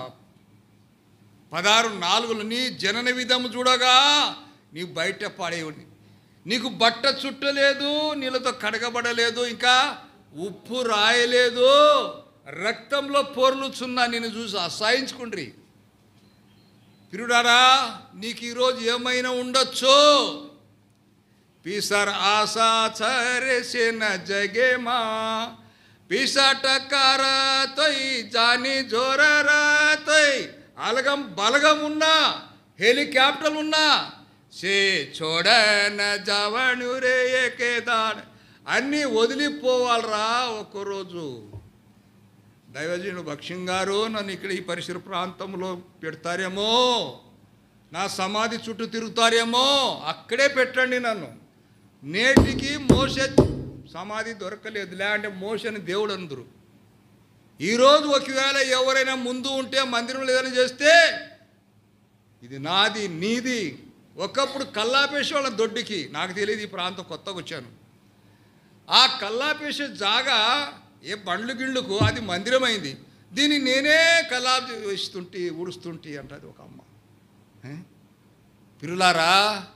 పదహారు నాలుగులు నీ జనన విధము చూడగా నీ బయట పడేవుని నీకు బట్ట చుట్టలేదు నీళ్ళతో కడగబడలేదు ఇంకా ఉప్పు రాయలేదు రక్తంలో పోర్లుచున్నా నేను చూసి అసహించుకుండ్రి పిరుడారా నీకు ఈరోజు ఏమైనా ఉండొచ్చు పిసర్ ఆశా చరేసిన జగేమా పిసటకార తొయ్ జాని జోరరా తొయ్ అలగం బలగం ఉన్నా హెలికాప్టర్ ఉన్నా సే చూడన జవణురే ఏకేదాడ్ అన్నీ వదిలిపోవాలరా ఒక్కరోజు దైవజనుడు భక్ష్యం గారు నన్ను ఇక్కడ ఈ పరిసర ప్రాంతంలో పెడతారేమో నా సమాధి చుట్టూ తిరుగుతారేమో అక్కడే పెట్టండి నన్ను నేటికి మోస సమాధి దొరకలేదు లేదంటే మోసని దేవుడు అందరు ఈరోజు ఒకవేళ ఎవరైనా ముందు ఉంటే మందిరంలో ఏదైనా చేస్తే ఇది నాది నీది ఒకప్పుడు కల్లాపేసే వాళ్ళ దొడ్డికి నాకు తెలియదు ఈ ప్రాంతం కొత్తగా వచ్చాను ఆ కల్లాపేసే జాగా ఏ బండ్లు గిళ్ళకు అది మందిరమైంది దీన్ని నేనే కల్లా వేస్తుంటి ఊడుస్తుంటి అంటది ఒక అమ్మ ఏ? పిరులారా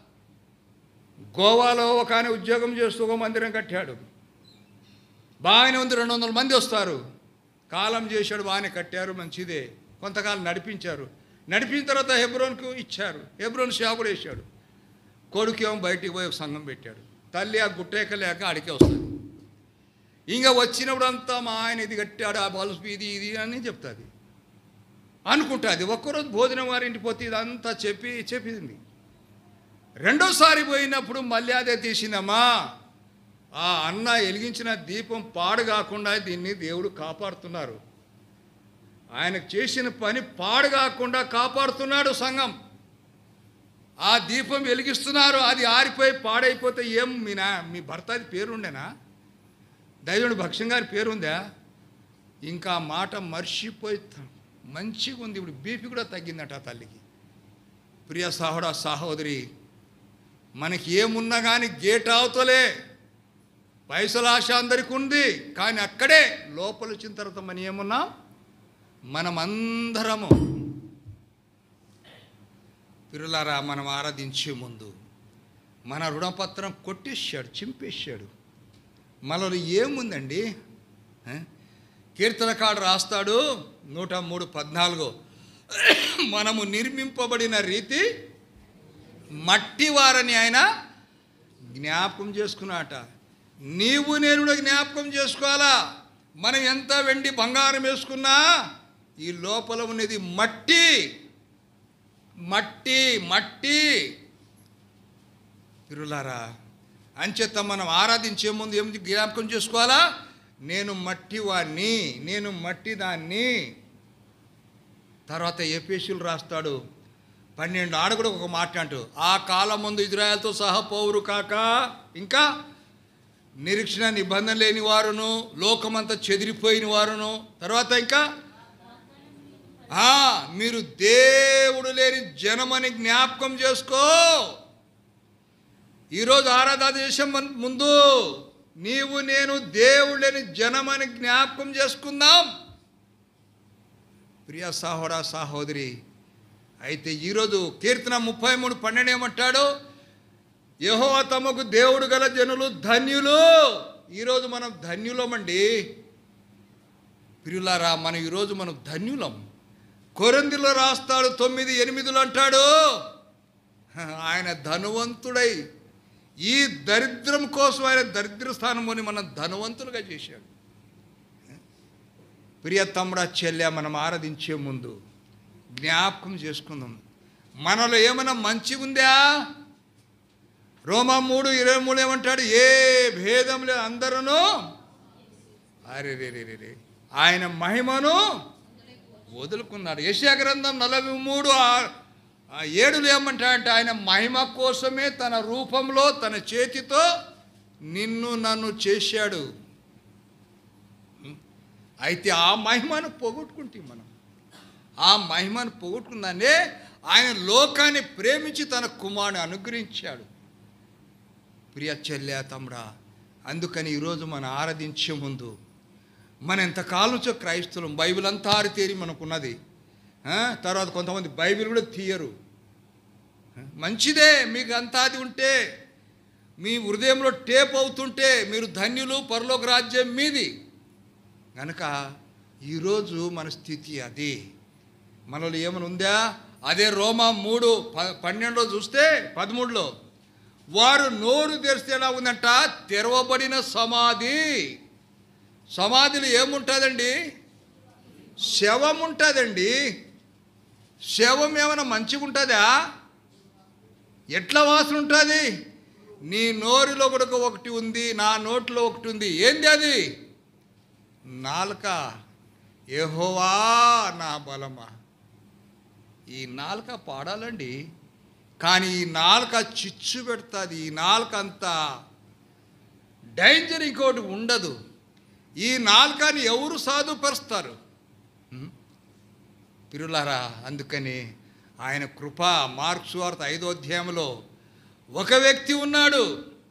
గోవాలో ఒక ఆయన ఉద్యోగం చేస్తూ ఒక మందిరం కట్టాడు బాగానే ఉంది రెండు వందల మంది వస్తారు కాలం చేశాడు బాగానే కట్టారు మంచిదే కొంతకాలం నడిపించారు నడిపించిన తర్వాత హెబ్రోన్కు ఇచ్చారు హెబ్రోన్ సేవకుడు వేశాడు కొడుకు ఏమో బయటికి పోయి ఒక సంఘం పెట్టాడు తల్లి ఆ గుట్టేక లేక అడికే వస్తుంది ఇంకా వచ్చినప్పుడు అంతా మా ఆయన ఇది కట్టాడు ఆ బల్బ్ ఇది ఇది అని చెప్తుంది అనుకుంటుంది ఒక్కరోజు భోజనం వారింటి పోతే ఇదంతా చెప్పి చెప్పింది రెండోసారి పోయినప్పుడు మళ్ళీ అదే తీసిందమ్మా ఆ అన్న వెలిగించిన దీపం పాడు కాకుండా దీన్ని దేవుడు కాపాడుతున్నారు ఆయనకు చేసిన పని పాడు కాకుండా కాపాడుతున్నాడు సంఘం ఆ దీపం వెలిగిస్తున్నారు అది ఆరిపోయి పాడైపోతే ఏం మీ నా మీ భర్త అది పేరుండేనా దైవుడు భక్ష్యం గారి పేరుందా ఇంకా ఆ మాట మర్చిపోయి త- మంచిగా ఉంది ఇప్పుడు బీపీ కూడా తగ్గిందట ఆ తల్లికి ప్రియ సహోడ సహోదరి మనకి ఏమున్నా కానీ గేట్ అవతలే పైసల ఆశ అందరికి ఉంది కానీ అక్కడే లోపల వచ్చిన తర్వాత మనం ఏమున్నాం మనమందరము పిరులారా మనం ఆరాధించే ముందు మన రుణపత్రం కొట్టేశాడు చింపేశాడు మనలో ఏముందండి ఆ? కీర్తనకాడు రాస్తాడు నూట మూడు పద్నాలుగు మనము నిర్మింపబడిన రీతి మట్టి వారని ఆయన జ్ఞాపకం చేసుకున్నాట నీవు నేను కూడా జ్ఞాపకం చేసుకోవాలా మనం ఎంత వెండి బంగారం వేసుకున్నా ఈ లోపల ఉన్నది మట్టి మట్టి మట్టి తిరులారా అంచేత మనం ఆరాధించే ముందు ఏం జ్ఞాపకం చేసుకోవాలా నేను మట్టివాణ్ణి నేను మట్టి దాన్ని తర్వాత ఎపేషులు రాస్తాడు పన్నెండు ఆడ కూడా ఒక మాట అంటూ ఆ కాలం ముందు ఇజ్రాయల్తో సహా పౌరు కాక ఇంకా నిరీక్షణ నిబంధన లేని వారును లోకమంతా చెదిరిపోయిన వారును తర్వాత ఇంకా ఆ, మీరు దేవుడు లేని జనమని జ్ఞాపకం చేసుకో ఈరోజు ఆరాధన దేశం మన- ముందు నీవు నేను దేవుడు లేని జనమని జ్ఞాపకం చేసుకుందాం ప్రియ సహోడా సహోదరి అయితే ఈరోజు కీర్తన ముప్పై మూడు పన్నెండు ఏమంటాడు యహో తమకు దేవుడు గల జనులు ధన్యులు ఈరోజు మనం ధన్యులమండి ప్రియులారా మనం ఈరోజు మనం ధన్యులం కొరందిలో రాస్తాడు తొమ్మిది ఎనిమిదిలో అంటాడు ఆయన ధనవంతుడై ఈ దరిద్రం కోసం ఆయన దరిద్ర స్థానంలోని మనం ధనవంతులుగా చేశాడు ప్రియ తమ్ముడా చెల్లె మనం ఆరాధించే ముందు జ్ఞాపకం చేసుకుందాం మనలో ఏమైనా మంచి ఉందా రోమా మూడు ఇరవై మూడు ఏమంటాడు ఏ భేదం లేదు అందరూ అరే రే రే రే రే ఆయన మహిమను వదులుకున్నాడు యశా గ్రంథం నలభై మూడు ఆ- ఆ ఏడులు ఏమంటాడంటే ఆయన మహిమ కోసమే తన రూపంలో తన చేతితో నిన్ను నన్ను చేశాడు అయితే ఆ మహిమను పోగొట్టుకుంటే మనం ఆ మహిమను పోగొట్టుకుందానే ఆయన లోకాన్ని ప్రేమించి తన కుమారుని అనుగ్రహించాడు ప్రియ చెల్లె తమ్ముడా అందుకని ఈరోజు మనం ఆరాధించే ముందు మన ఎంతకాలం నుంచో క్రైస్తవులం బైబిల్ అంతా ఆరితేరి మనకున్నది ఆ, తర్వాత కొంతమంది బైబిల్ కూడా తీయరు ఆ, మంచిదే మీకు అంతా అది ఉంటే మీ హృదయంలో టేప్ అవుతుంటే మీరు ధన్యులు పరలోక రాజ్యం మీది కనుక ఈరోజు మన స్థితి అది మనలో ఏమైనా ఉందా అదే రోమా మూడు ప పన్నెండులో చూస్తే పదమూడులో వారు నోరు తెరిస్తే ఎలా ఉందంట తెరవబడిన సమాధి సమాధిలో ఏముంటుందండి శవం ఉంటుందండి శవం ఏమైనా మంచిగా ఉంటుందా ఎట్లా వాసన ఉంటుంది నీ నోరులో కూడా ఒకటి ఉంది నా నోట్లో ఒకటి ఉంది ఏంది అది నాలుక యెహోవా నా బలమా ఈ నాలుక పాడాలండి కానీ ఈ నాలుక చిచ్చు పెడుతుంది ఈ నాలుక అంతా డేంజర్ ఇంకోటి ఉండదు ఈ నాలుకని ఎవరు సాధుపరుస్తారు ఉం? పిరులారా అందుకని ఆయన కృప మార్క్స్ వార్త ఐదో అధ్యాయంలో ఒక వ్యక్తి ఉన్నాడు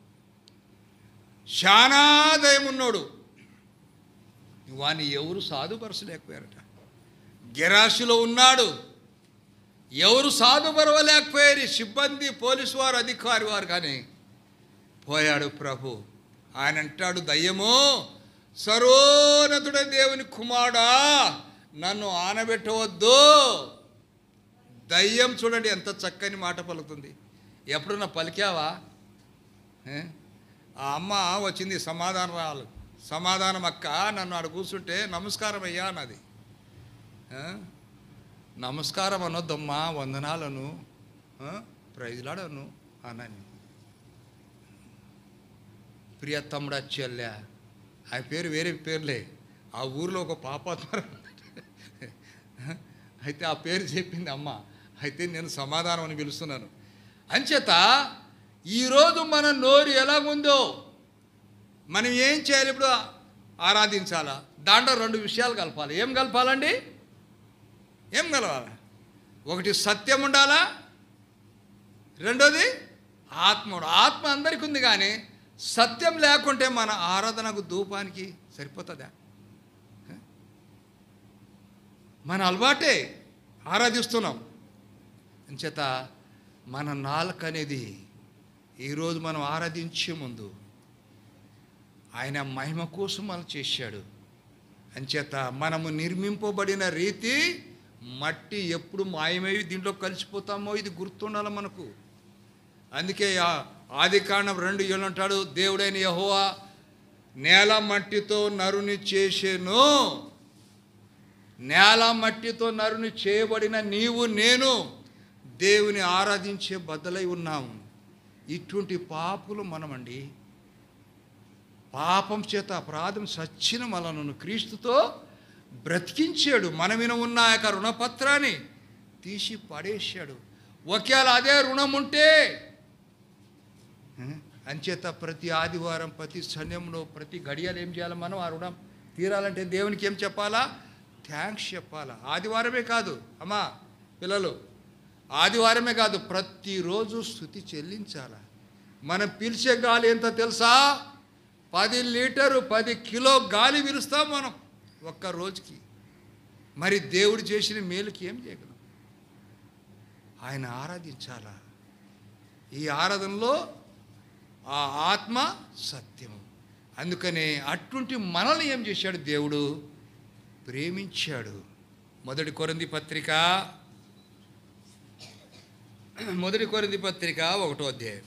శానా దయం ఉన్నాడు వాని ఎవరు సాధుపరచలేకపోయారట గెరాసిలో ఉన్నాడు ఎవరు సాధుపరవలేకపోయారు సిబ్బంది పోలీసు వారు అధికారి వారు కానీ పోయాడు ప్రభు ఆయన అంటాడు దయ్యమో సర్వోన్నతుడ దేవుని కుమారుడా నన్ను ఆనబెట్టవద్దు దయ్యం చూడండి ఎంత చక్కని మాట పలుకుతుంది ఎప్పుడన్నా పలికావా ఏ? ఆ అమ్మ వచ్చింది సమాధానం రావాలి సమాధానం అక్క నన్ను ఆడ కూర్చుంటే నమస్కారం అయ్యా అన్నది ఆ? నమస్కారం అనొద్దమ్మా వందనాలను ఆ? ప్రైజ్లాడను అన్నని ప్రియ తమ్ముడా చెల్లె ఆ పేరు వేరే పేర్లే ఆ ఊరిలో ఒక పాపాత్మరం అయితే ఆ పేరు చెప్పింది అమ్మ అయితే నేను సమాధానం అని పిలుస్తున్నాను అంచేత ఈరోజు మన నోరు ఎలాగుందో మనం ఏం చేయాలి ఇప్పుడు ఆరాధించాలా దాంట్లో రెండు విషయాలు కలపాలి ఏం కలపాలండి ఏం కలపాలి ఒకటి సత్యం ఉండాలా రెండోది ఆత్మ ఉండాలి. ఆత్మ అందరికీ ఉంది కానీ సత్యం లేకుంటే మన ఆరాధనకు ధూపానికి సరిపోతుందా మన అలవాటే ఆరాధిస్తున్నాం అంచేత మన నాలుక అనేది ఈరోజు మనం ఆరాధించే ముందు ఆయన మహిమ కోసం మనం చేశాడు అంచేత మనము నిర్మింపబడిన రీతి మట్టి ఎప్పుడు మాయమై దీంట్లో కలిసిపోతామో ఇది గుర్తుండాలి మనకు అందుకే ఆ- ఆది కాండం రెండు ఏళ్ళు అంటాడు దేవుడైన యహోవా నేల మట్టితో నరుని చేసేను నేల మట్టితో నరుని చేయబడిన నీవు నేను దేవుని ఆరాధించే బద్దలై ఉన్నాము ఇటువంటి పాపులు మనమండి పాపం చేత అపరాధం సచ్చిన మనలను క్రీస్తుతో బ్రతికించాడు మన మీద ఉన్న ఆ యొక్క రుణపత్రాన్ని తీసి పడేశాడు ఒకవేళ అదే రుణం ఉంటే ఆ, అంచేత ప్రతి ఆదివారం ప్రతి సమయంలో ప్రతి గడియలు ఏం చేయాలి మనం ఆ రుణం తీరాలంటే దేవునికి ఏం చెప్పాలా థ్యాంక్స్ చెప్పాలా ఆదివారమే కాదు అమ్మా పిల్లలు ఆదివారమే కాదు ప్రతిరోజు స్థుతి చెల్లించాలా మనం పీల్చే గాలి ఎంత తెలుసా పది లీటరు పది కిలో గాలి విరుస్తాం మనం ఒక్క రోజుకి మరి దేవుడు చేసిన మేలుకి ఏం చేయగలం ఆయన ఆరాధించాలా ఈ ఆరాధనలో ఆ ఆత్మ సత్యము అందుకనే అటువంటి మనల్ని ఏం చేశాడు దేవుడు ప్రేమించాడు మొదటి కొరంది పత్రిక మొదటి కొరింది పత్రిక ఒకటో అధ్యాయం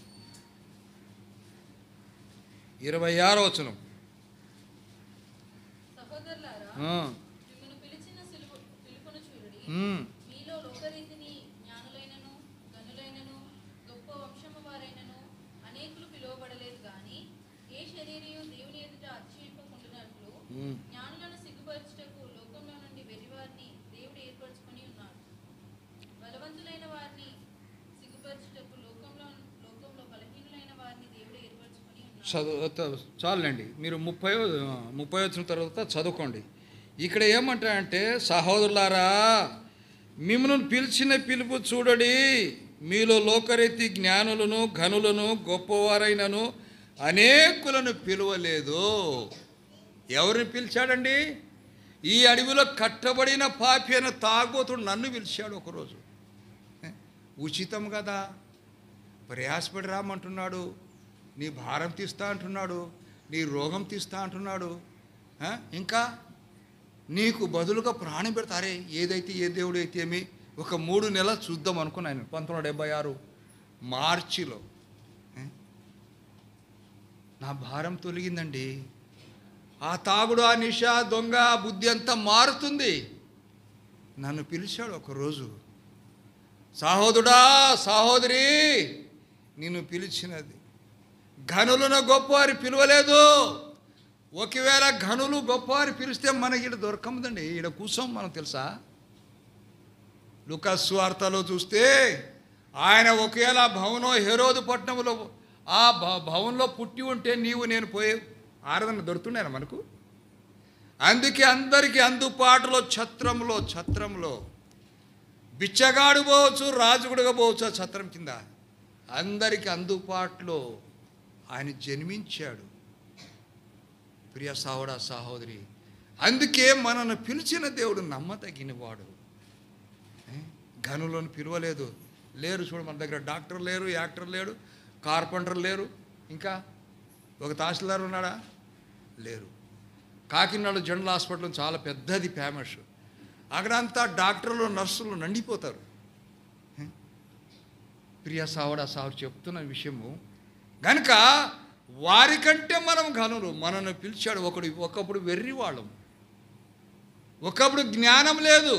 ఇరవై ఆరో వచనం సహోదరులారా ఆ, మ్మ్. మీలో లోకరీతిని జ్ఞానులైనను గనులైనను గొప్ప వంశము వారైనను అనేకులు పిలువబడలేదు గాని ఏ శరీరయు దేవుని ఎదుట అతిశయింపకుండునట్లు మ్మ్. జ్ఞానులను సిగ్గుపరచుటకు లోకంలో నుండి వెర్రివారిని దేవుడు ఏర్పరచుకొని ఉన్నాడు బలవంతులైన వారిని సిగ్గుపరచుటకు లోకంలో లోకంలో బలహీనులైన వారిని దేవుడు ఏర్పరచుకొని ఉన్నాడు చదువు త- చాలండి మీరు ముప్పై ముప్పై వచ్చిన తర్వాత చదువుకోండి ఇక్కడ ఏమంటారంటే సహోదరులారా మిమ్మల్ని పిలిచిన పిలుపు చూడడి మీలో లోకరీతి జ్ఞానులను ఘనులను గొప్పవారైనను అనేకులను పిలువలేదు ఎవరిని పిలిచాడండి ఈ అడవిలో కట్టబడిన పాపి అయిన తాగోతుడు నన్ను పిలిచాడు ఒకరోజు ఏ? ఉచితం కదా ప్రయాసపడి రామంటున్నాడు నీ భారం తీస్తా అంటున్నాడు నీ రోగం తీస్తా అంటున్నాడు ఆ? ఇంకా నీకు బదులుగా ప్రాణం పెడతారే ఏదైతే ఏ దేవుడు అయితే ఏమి ఒక మూడు నెలలు చూద్దాం అనుకున్నాను పంతొమ్మిది వందల డెబ్బై ఆరు మార్చిలో ఏ? నా భారం తొలగిందండి ఆ తాగుడు ఆ నిష దొంగ ఆ బుద్ధి అంతా మారుతుంది నన్ను పిలిచాడు ఒకరోజు సహోదరుడా సహోదరి నిన్ను పిలిచినది ఘనులను గొప్పవారి పిలవలేదు ఒకవేళ ఘనులు గొప్పవారి పిలిస్తే మనకి ఇక్కడ దొరకముదండి ఈడ కూర్చోం మనం తెలుసా లుకాస్ వార్తలో చూస్తే ఆయన ఒకవేళ భవనం హెరోదు పట్టణంలో ఆ భ భవనంలో పుట్టి ఉంటే నీవు నేను పోయే ఆరాధన దొరుకుతున్నాను మనకు అందుకే అందరికీ అందుబాటులో ఛత్రంలో ఛత్రంలో బిచ్చగాడు పోవచ్చు రాజుగుడుగా పోవచ్చు ఆ ఛత్రం కింద అందరికి అందుబాటులో ఆయన జన్మించాడు ప్రియ సహోడా సహోదరి అందుకే మనను పిలిచిన దేవుడు నమ్మదగినవాడు ఏ? ఘనులను పిలవలేదు లేరు చూడు మన దగ్గర డాక్టర్ లేరు యాక్టర్ లేడు కార్పెంటర్ లేరు ఇంకా ఒక తహసీల్దార్ ఉన్నాడా లేరు కాకినాడ జనరల్ హాస్పిటల్ చాలా పెద్దది ఫేమస్ అక్కడంతా డాక్టర్లు నర్సులు నండిపోతారు ఏ? ప్రియ సావడా సావు చెప్తున్న విషయము గనుక వారికంటే మనం ఘనులు మనల్ని పిలిచాడు ఒకడు ఒకప్పుడు వెర్రి వాళ్ళం ఒకప్పుడు జ్ఞానం లేదు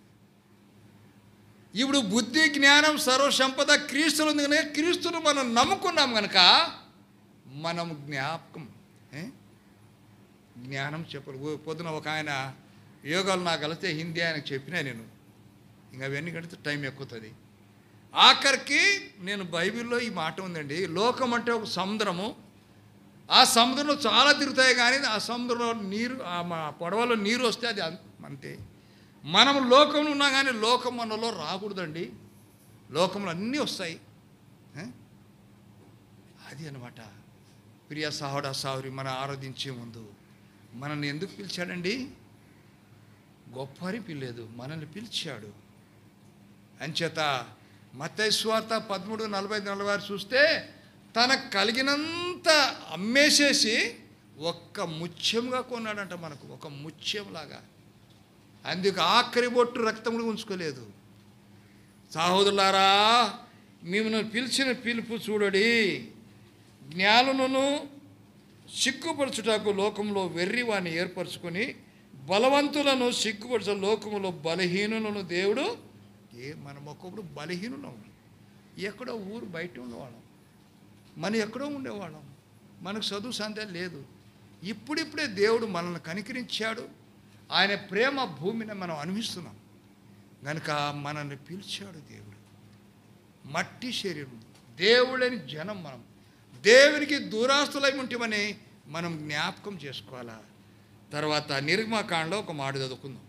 ఇప్పుడు బుద్ధి జ్ఞానం సర్వసంపద క్రీస్తులు ఉంది కనుక క్రీస్తును మనం నమ్ముకున్నాం కనుక మనం జ్ఞాపకం ఏ? జ్ఞానం చెప్పరు ఓ పొద్దున ఒక ఆయన యోగాలు నాకు కలిస్తే హిందీ ఆయనకు చెప్పినా నేను ఇంకా అవన్నీ కడితే టైం ఎక్కుతుంది ఆఖరికి నేను బైబిల్లో ఈ మాట ఉందండి లోకం అంటే ఒక సముద్రము ఆ సముద్రంలో చాలా తిరుగుతాయి కానీ ఆ సముద్రంలో నీరు ఆ మా పడవలో నీరు వస్తే అది అం- అంతే మనం లోకంలో ఉన్నా కానీ లోకం మనలో రాకూడదండి లోకంలో అన్నీ వస్తాయి ఏ? అది అనమాట ప్రియ సహోడా సావురి మన ఆరాధించే ముందు మనల్ని ఎందుకు పిలిచాడండి గొప్పని పిల్లేదు మనల్ని పిలిచాడు అంచేత మత్తయి స్వార్త పదమూడు నలభై నలభై ఆరు చూస్తే తనకు కలిగినంత అమ్మేసేసి ఒక్క ముత్యంగా కొన్నాడంట మనకు ఒక ముత్యంలాగా అందుకు ఆఖరి బొట్టు రక్తం కూడా ఉంచుకోలేదు సహోదరులారా మిమ్మల్ని పిలిచిన పిలుపు చూడడి జ్ఞానులను సిగ్గుపరచుటకు లోకంలో వెర్రి వాడిని ఏర్పరచుకొని బలవంతులను సిగ్గుపరచ లోకములో బలహీనులను దేవుడు ఏ మనం ఒక్కొక్కడు బలహీనులం ఎక్కడో ఊరు బయట ఉండేవాళ్ళం మనం ఎక్కడో ఉండేవాళ్ళం మనకు చదువు సందేహం లేదు ఇప్పుడిప్పుడే దేవుడు మనల్ని కనికరించాడు ఆయన ప్రేమ భూమిని మనం అనుభవిస్తున్నాం కనుక మనల్ని పిలిచాడు దేవుడు మట్టి శరీరం దేవుడని జనం మనం దేవునికి దూరాస్తులై ఉంటమని మనం జ్ఞాపకం చేసుకోవాలా తర్వాత నిర్మాకాండలో ఒక మాట చదువుకుందాం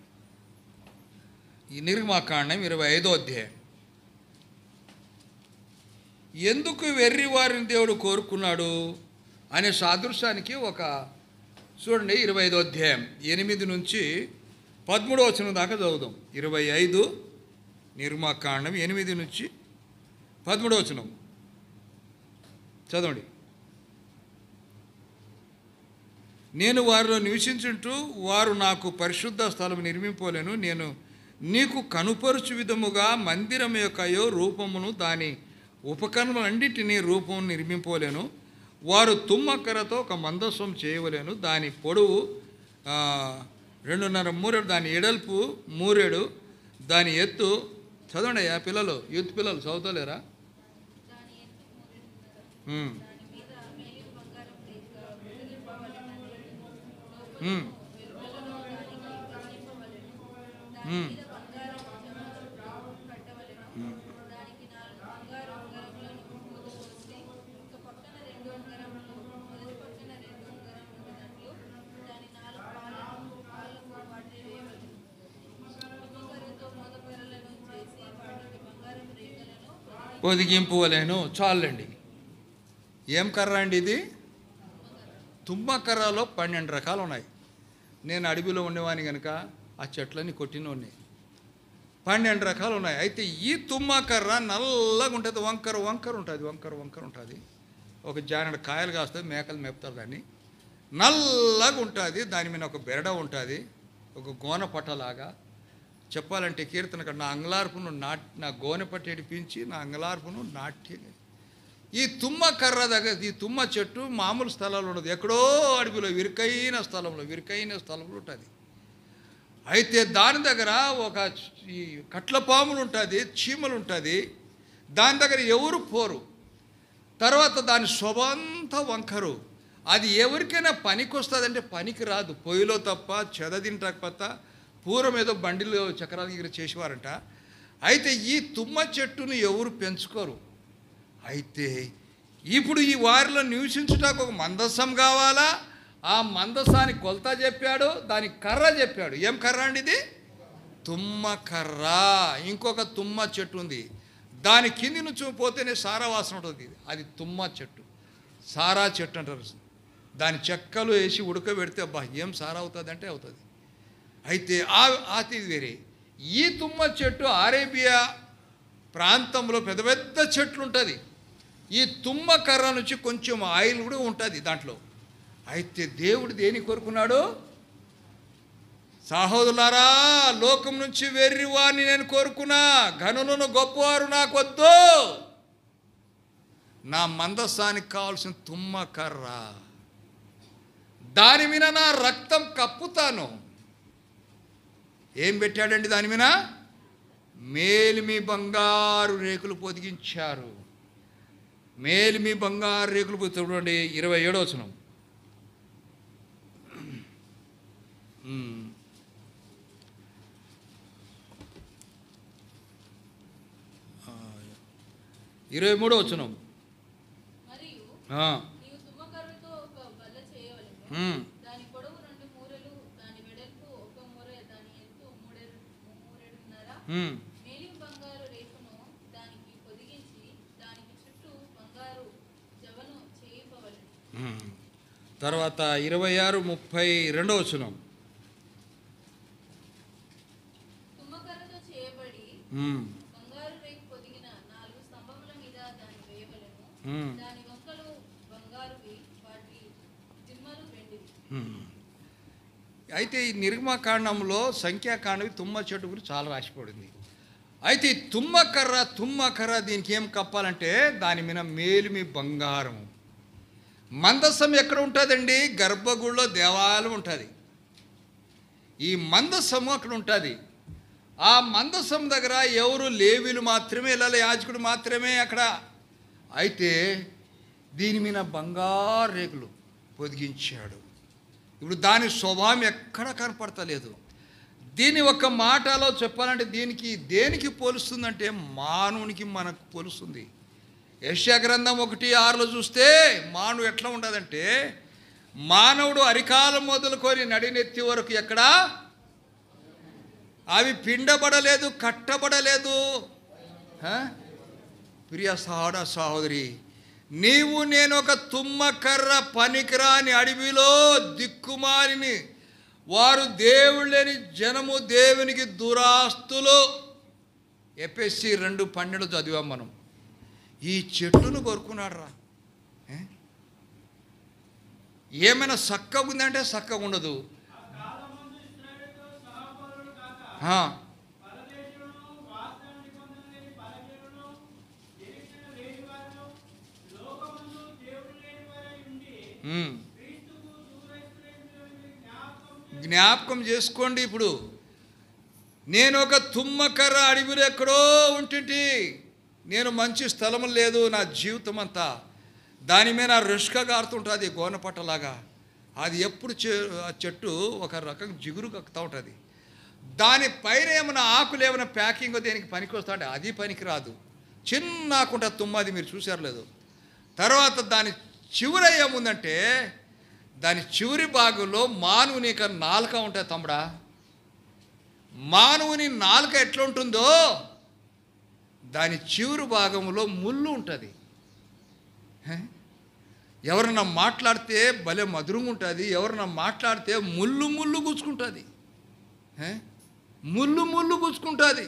ఈ నిర్మాకాండం ఇరవై ఐదో అధ్యాయం ఎందుకు వెర్రి వారిని దేవుడు కోరుకున్నాడు అనే సాదృశ్యానికి ఒక చూడండి ఇరవై ఐదో అధ్యాయం ఎనిమిది నుంచి పదమూడో వచనం దాకా చదువుదాం ఇరవై ఐదు నిర్మాకాండం ఎనిమిది నుంచి పదమూడో వచనం చదవండి నేను వారిలో నివసించుంటూ వారు నాకు పరిశుద్ధ స్థలం నిర్మింపలేను నేను నీకు కనుపరుచు విధముగా మందిరం యొక్కయో రూపమును దాని ఉపకరణలన్నిటినీ రూపం నిర్మింపలేను వారు తుమ్మక్కరతో ఒక మందస్వం చేయవలేను దాని పొడవు ఆ, రెండున్నర మూరెడు దాని ఎడల్పు మూరెడు దాని ఎత్తు చదవండి ఆ పిల్లలు యూత్ పిల్లలు చదువుతలేరా దాని ఎత్తు మూరెడున్నర ఉమ్, దాని మీద మేలిం బంగారం రేఖ వెలిగింపవలెనని లోపల ఉమ్, వెలుపలలో దానికి వెలిగింపవలెను దాని ఉమ్. మీద బంగారం జమ చుట్టూ కట్టవలెను దానికి నాలుగు బంగారు ఉంగరములను పోసి ఒక పక్కన రెండు ఉంగరములు మొదటి పక్కన రెండు ఉంగరములు ఉన్నట్లు దాని నాలుగు పాలను పాలకు వాటి వేయవలెను తుమ్మకర్రతో మోదపరలను చేసి వాటికి బంగారం రేఖలను పొదిగి పొదిగింపువలేను చాలండి ఏం కర్ర అండి ఇది తుమ్మ కర్రలో పన్నెండు రకాలు ఉన్నాయి నేను అడవిలో ఉండేవాని కనుక ఆ చెట్లని కొట్టిన ఉన్నాయి పన్నెండు రకాలు ఉన్నాయి అయితే ఈ తుమ్మ కర్ర నల్లగా ఉంటుంది వంకర వంకర ఉంటుంది వంకర వంకర ఉంటుంది ఒక జానెడు కాయలు కాస్తుంది మేకలు మేపుతారు దాన్ని నల్లగా ఉంటుంది దాని మీద ఒక బెరడ ఉంటుంది ఒక గోన పట్టలాగా చెప్పాలంటే కీర్తన నా అంగలార్పును నాట్ నా గోనె పట్టి ఎడిపించి నా అంగలార్పును నాట్య ఈ తుమ్మ కర్ర దగ్గర ఈ తుమ్మ చెట్టు మామూలు స్థలంలో ఉండదు ఎక్కడో అడవిలో విరికైన స్థలంలో విరికైన స్థలంలో ఉంటుంది అయితే దాని దగ్గర ఒక ఈ కట్ల పాములు ఉంటుంది చీమలు ఉంటుంది దాని దగ్గర ఎవరు పోరు తర్వాత దాని శోభంతా వంకరు అది ఎవరికైనా పనికి వస్తుందంటే పనికి రాదు పొయ్యిలో తప్ప చెద తింటకపోత పూర్వం ఏదో బండిలో చక్రాల దగ్గర చేసేవారంట అయితే ఈ తుమ్మ చెట్టును ఎవరు పెంచుకోరు అయితే ఇప్పుడు ఈ వారిలో నివసించుటకు ఒక మందస్సం కావాలా ఆ మందస్సానికి కొలత చెప్పాడు దానికి కర్ర చెప్పాడు ఏం కర్ర అండి ఇది తుమ్మ కర్ర ఇంకొక తుమ్మ చెట్టు ఉంది దాని కింది నుంచి పోతేనే సారా వాసన ఉంటుంది అది తుమ్మ చెట్టు సారా చెట్టు అంటారు దాని చెక్కలు వేసి ఉడకబెడితే అబ్బా ఏం సారా అవుతుంది అంటే అవుతుంది అయితే ఆ ఆతి వేరే ఈ తుమ్మ చెట్టు అరేబియా ప్రాంతంలో పెద్ద పెద్ద చెట్లు ఉంటుంది ఈ తుమ్మ కర్ర నుంచి కొంచెం ఆయిల్ కూడా ఉంటుంది దాంట్లో అయితే దేవుడు దేని కోరుకున్నాడు సహోదరులారా లోకం నుంచి వెర్రి వారిని నేను కోరుకున్నా ఘనులను గొప్పవారు నాకు వద్దు నా మందస్సానికి కావాల్సిన తుమ్మ కర్ర దాని మీద నా రక్తం కప్పుతాను ఏం పెట్టాడండి దాని మీద మేలిమి బంగారు రేకులు పొదిగించారు మేలిమి బంగారు రేకులు పొది- చూడండి ఇరవై ఏడో వచనం ఉమ్. ఆ, ఇరవై మూడో వచనం మరియు ఆ, నీవు తుమ్మకర్రతో ఒక బల్ల చేయవలెను ఉమ్, దాని పొడవు రెండు మూరలు దాని వెడల్పు ఒక మూర దాని ఎత్తు మూడెడు మూరెడున్నర ఉమ్. మేలిం బంగారు రేకును దానికి పొదిగించి దానికి చుట్టూ బంగారు జవను చేయింపవలెను ఉమ్. తర్వాత ఇరవై ఆరు ముప్పై రెండో వచనం తుమ్మకర్రతో చేయబడి ఉమ్, బంగారు రేకు పొదిగిన నాలుగు స్తంభముల మీద దాన్ని వేయవలెను ఉమ్. దాని వంకలు బంగారువి వాటి దిమ్మలు వెండివి ఉమ్. అయితే ఈ నిర్మకాండంలో సంఖ్యాకాండవి తుమ్మ చెట్టు గురించి చాలా రాసిపడింది అయితే ఈ తుమ్మ కర్ర తుమ్మ కర్ర దీనికి ఏం కప్పాలంటే దాని మీద మేలిమి బంగారం మందస్సం ఎక్కడ ఉంటుందండి గర్భగుడిలో దేవాలయం ఉంటుంది ఈ మందస్సము అక్కడ ఉంటుంది ఆ మందస్సం దగ్గర ఎవరు లేవీలు మాత్రమే వెళ్ళాలి యాజకుడు మాత్రమే అక్కడ అయితే దీని మీద బంగారు రేకులు పొదిగించాడు ఇప్పుడు దాని స్వభావం ఎక్కడ కనపడతలేదు దీని ఒక మాటలో చెప్పాలంటే దీనికి దేనికి పోలుస్తుందంటే మానవునికి మనకు పోలుస్తుంది యశ్యా గ్రంథం ఒకటి ఆరులో చూస్తే మానవుడు ఎట్లా ఉండదంటే మానవుడు అరికాలం మొదలుకొని నడినెత్తి వరకు ఎక్కడా అవి పిండబడలేదు కట్టబడలేదు హ? ప్రియ సహోదర సహోదరి నీవు నేను ఒక తుమ్మకర్ర పనికిరాని అడవిలో దిక్కుమాలిని వారు దేవుడు లేని జనము దేవునికి దురాస్తులు ఎపిఎస్సి రెండు పన్నెండు చదివాం మనం ఈ చెట్టును కొరుకున్నాడు రా ఏమైనా చక్కగా ఉందంటే చక్కగా ఉండదు ఆ. ఉమ్. జ్ఞాపకం చేసుకోండి ఇప్పుడు నేను ఒక తుమ్మకర్ర అడవిలో ఎక్కడో ఉంటుంటి నేను మంచి స్థలం లేదు నా జీవితం అంతా దాని మీద రుష్క గారుతుంటుంది గోనపట్టలాగా అది ఎప్పుడు చె ఆ చెట్టు ఒక రకం జిగురు కక్కుతూ ఉంటుంది దానిపైన ఏమైనా ఆకులు ఏమైనా ప్యాకింగ్ దేనికి పనికి వస్తాడే అది పనికి రాదు చిన్న ఆకుంట తుమ్మది మీరు చూసారు లేదు తర్వాత దాని చివర ఏముందంటే దాని చివరి భాగంలో మానవుని యొక్క నాలుక ఉంటుంది తమ్ముడా మానవుని నాలుక ఎట్లా ఉంటుందో దాని చివరి భాగంలో ముళ్ళు ఉంటుంది హే? ఎవరన్నా మాట్లాడితే భలే మధురంగా ఉంటుంది ఎవరన్నా మాట్లాడితే ముళ్ళు ముళ్ళు గుచ్చుకుంటుంది హే? ముళ్ళు ముళ్ళు గుచ్చుకుంటుంది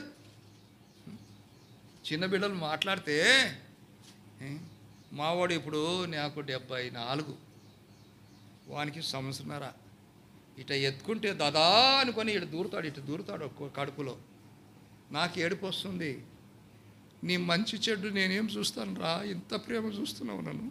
చిన్న బిడ్డలు మాట్లాడితే ఏ, మావాడు ఇప్పుడు నాకు డెబ్బై నాలుగు వానికి సంవత్సరన్నర ఇట ఎత్తుకుంటే దాదా అనుకొని ఇటు దూరుతాడు ఇటు దూరుతాడు ఒక్కో కడుపులో నాకు ఏడుపు వస్తుంది నీ మంచి చెడ్డు నేనేం చూస్తాను రా ఇంత ప్రేమ చూస్తున్నావు నన్ను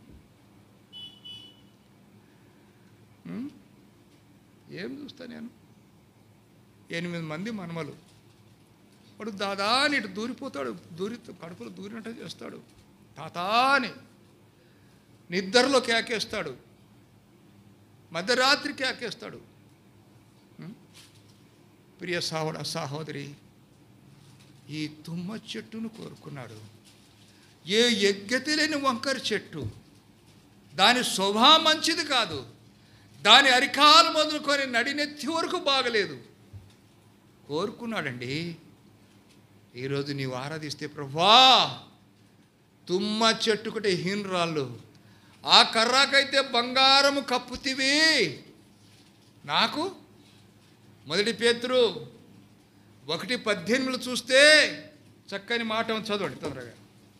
ఉం? ఏం చూస్తా నేను ఎనిమిది మంది మనమలు వాడు దాదా అని ఇటు దూరిపోతాడు దూరి కడుపులో దూరినట్టు చేస్తాడు తాతా అని నిద్రలో కేకేస్తాడు మధ్యరాత్రి కేకేస్తాడు ఉం? ప్రియ సావడ సహోదరి ఈ తుమ్మ చెట్టును కోరుకున్నాడు ఏ ఎగ్గతి లేని వంకర చెట్టు దాని స్వభావం మంచిది కాదు దాని అరికాలు మొదలుకొని నడినెత్తి వరకు బాగలేదు కోరుకున్నాడండి ఈరోజు నీవు ఆరాధిస్తే ప్రభా తుమ్మ చెట్టుకుంటే హీనరాళ్ళు ఆ కర్రాకైతే బంగారము కప్పుతివి నాకు మొదటి పేతురు ఒకటి పద్దెనిమిది చూస్తే చక్కని మాట ఉంది. చదవండి తొందరగా